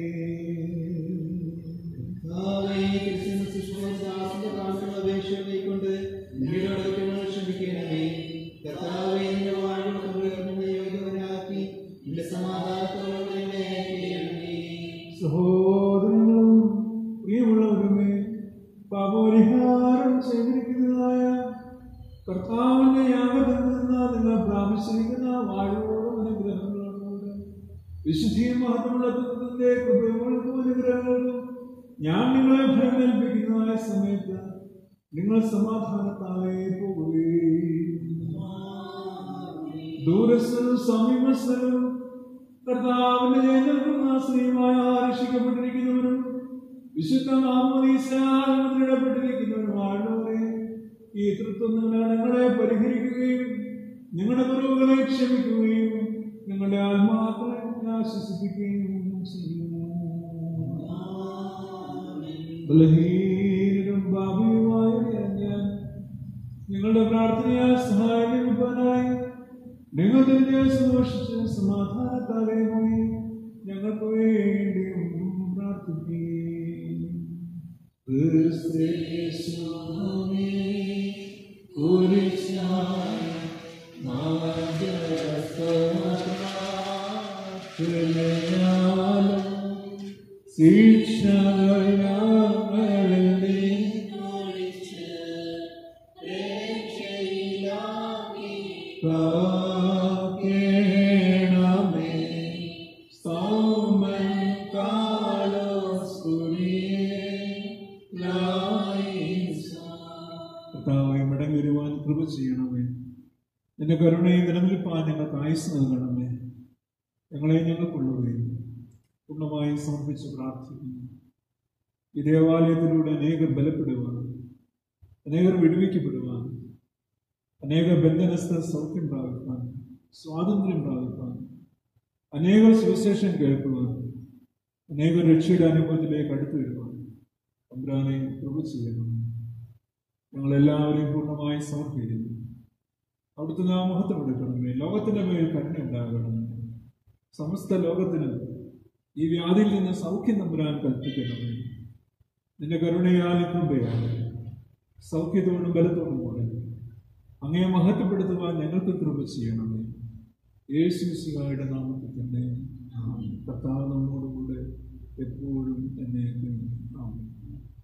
കർത്താവേ, ക്രിസ്തുമസ് ശുശ്രൂഷദാസന്റെ പ്രാർത്ഥന അപേക്ഷകളെക്കൊണ്ട് നിന്നോട് കുറ്റങ്ങൾ ക്ഷമിക്കണമേ. കർത്താവേ, നിന്റെ വാഴ്വ് കൃപകർമ്മ യോഗ്യവരാക്കി നിന്റെ സമാധാനത്തോടെ ഞങ്ങളെ അയക്കണമേ. സഹോദരങ്ങളും പ്രിയമുള്ളവരുമേ പാപപരിഹാരം ചെയ്തിരിക്കുന്നതായ കർത്താവിന്റെ യാഗത്തിൽ നിന്ന് നിങ്ങൾ പ്രാപിച്ചിരിക്കുന്ന വാഴുവോടും അനുഗ്രഹങ്ങളോട് വിശുദ്ധിയും മഹത്വമുള്ള ദുഃഖത്തിന്റെ കൃപകൾക്കും അനുഗ്രഹങ്ങൾക്കും ഞാൻ നിങ്ങളെ ഭരമേൽപ്പിക്കുന്നതായ സമയത്ത് നിങ്ങൾ സമാധാനത്താലേ പോകുകയും ദൂരസ്ഥനും സമീപസ്ഥനും കർത്താവിന്റെ ജയനിൽക്കുന്ന സ്ത്രീയുമായ രക്ഷിക്കപ്പെട്ടിരിക്കുന്നവരും വിശുദ്ധ മാമോദീസാടപ്പെട്ടിരിക്കുന്നവരുമായുള്ളവരെ ഈ തൃത്വം നിങ്ങളുടെ ഞങ്ങളെ പരിഹരിക്കുകയും നിങ്ങളുടെ കുറവുകളെ ക്ഷമിക്കുകയും നിങ്ങളുടെ ആത്മാക്കളെ ആശ്വസിപ്പിക്കുകയും ചെയ്യുന്നു ബലഹീനരും ഭാവിയുമായ ഞാൻ നിങ്ങളുടെ പ്രാർത്ഥനയാൽ സഹായിക്കാനായി നിങ്ങൾ തന്നെ സന്തോഷിച്ച് സമാധാനത്താലെ പോയി ഞങ്ങൾക്ക് വേണ്ടിയും പ്രാർത്ഥിക്കുകയും ക്രിസ്തേശുവേ, കുരിശായ മാർഗ്ഗസ്ഥമാക്കലയാലും ശിക്ഷകളെ കാക്കേണമേ സൗമൻ കർത്താവെ മടങ്ങി വരുവാൻ കൃപ ചെയ്യണമേ നിന്റെ കരുണയും നിലനിൽപ്പാൻ ഞങ്ങൾക്ക് ആയുസ് നൽകണമേ ഞങ്ങളെ ഞങ്ങൾക്കുള്ളവയും പൂർണ്ണമായും സമർപ്പിച്ച് പ്രാർത്ഥിക്കുന്നു ഈ ദേവാലയത്തിലൂടെ അനേകർ ബലപ്പെടുവാൻ അനേകർ വിടുവിക്കപ്പെടുവാൻ അനേക ബന്ധനസ്ഥ സൗഖ്യം പ്രാപിപ്പാൻ സ്വാതന്ത്ര്യം പ്രാപിപ്പാൻ അനേകർ സുവിശേഷം കേൾക്കുവാൻ അനേകർ രക്ഷയുടെ അനുഭവത്തിലേക്ക് അടുത്തു വരുവാൻ തമ്പുരാനെ കൃപ ചെയ്യണം ഞങ്ങളെല്ലാവരെയും പൂർണ്ണമായി സമർപ്പിക്കുന്നു അവിടുത്തെ നാമഹത്വം എടുക്കണമേ ലോകത്തിന്റെ മേൽ കരുണ ഉണ്ടാകണമേ സമസ്ത ലോകത്തിനും ഈ വ്യാധിയിൽ നിന്ന് സൗഖ്യം നമ്പുരാൻ കൽപ്പിക്കണമേ നിന്റെ കരുണയാൽ കൃപയാൽ സൗഖ്യത്തോടും ബലത്തോടും കൂടെ അങ്ങയെ മഹത്വപ്പെടുത്തുവാൻ ഞങ്ങൾക്ക് കൃപ ചെയ്യണമേ യേശു സിഹായുടെ നാമത്തിൽ തന്നെ കർത്താവ് നമ്മോടുകൂടെ എപ്പോഴും എന്നേക്കും ആമേൻ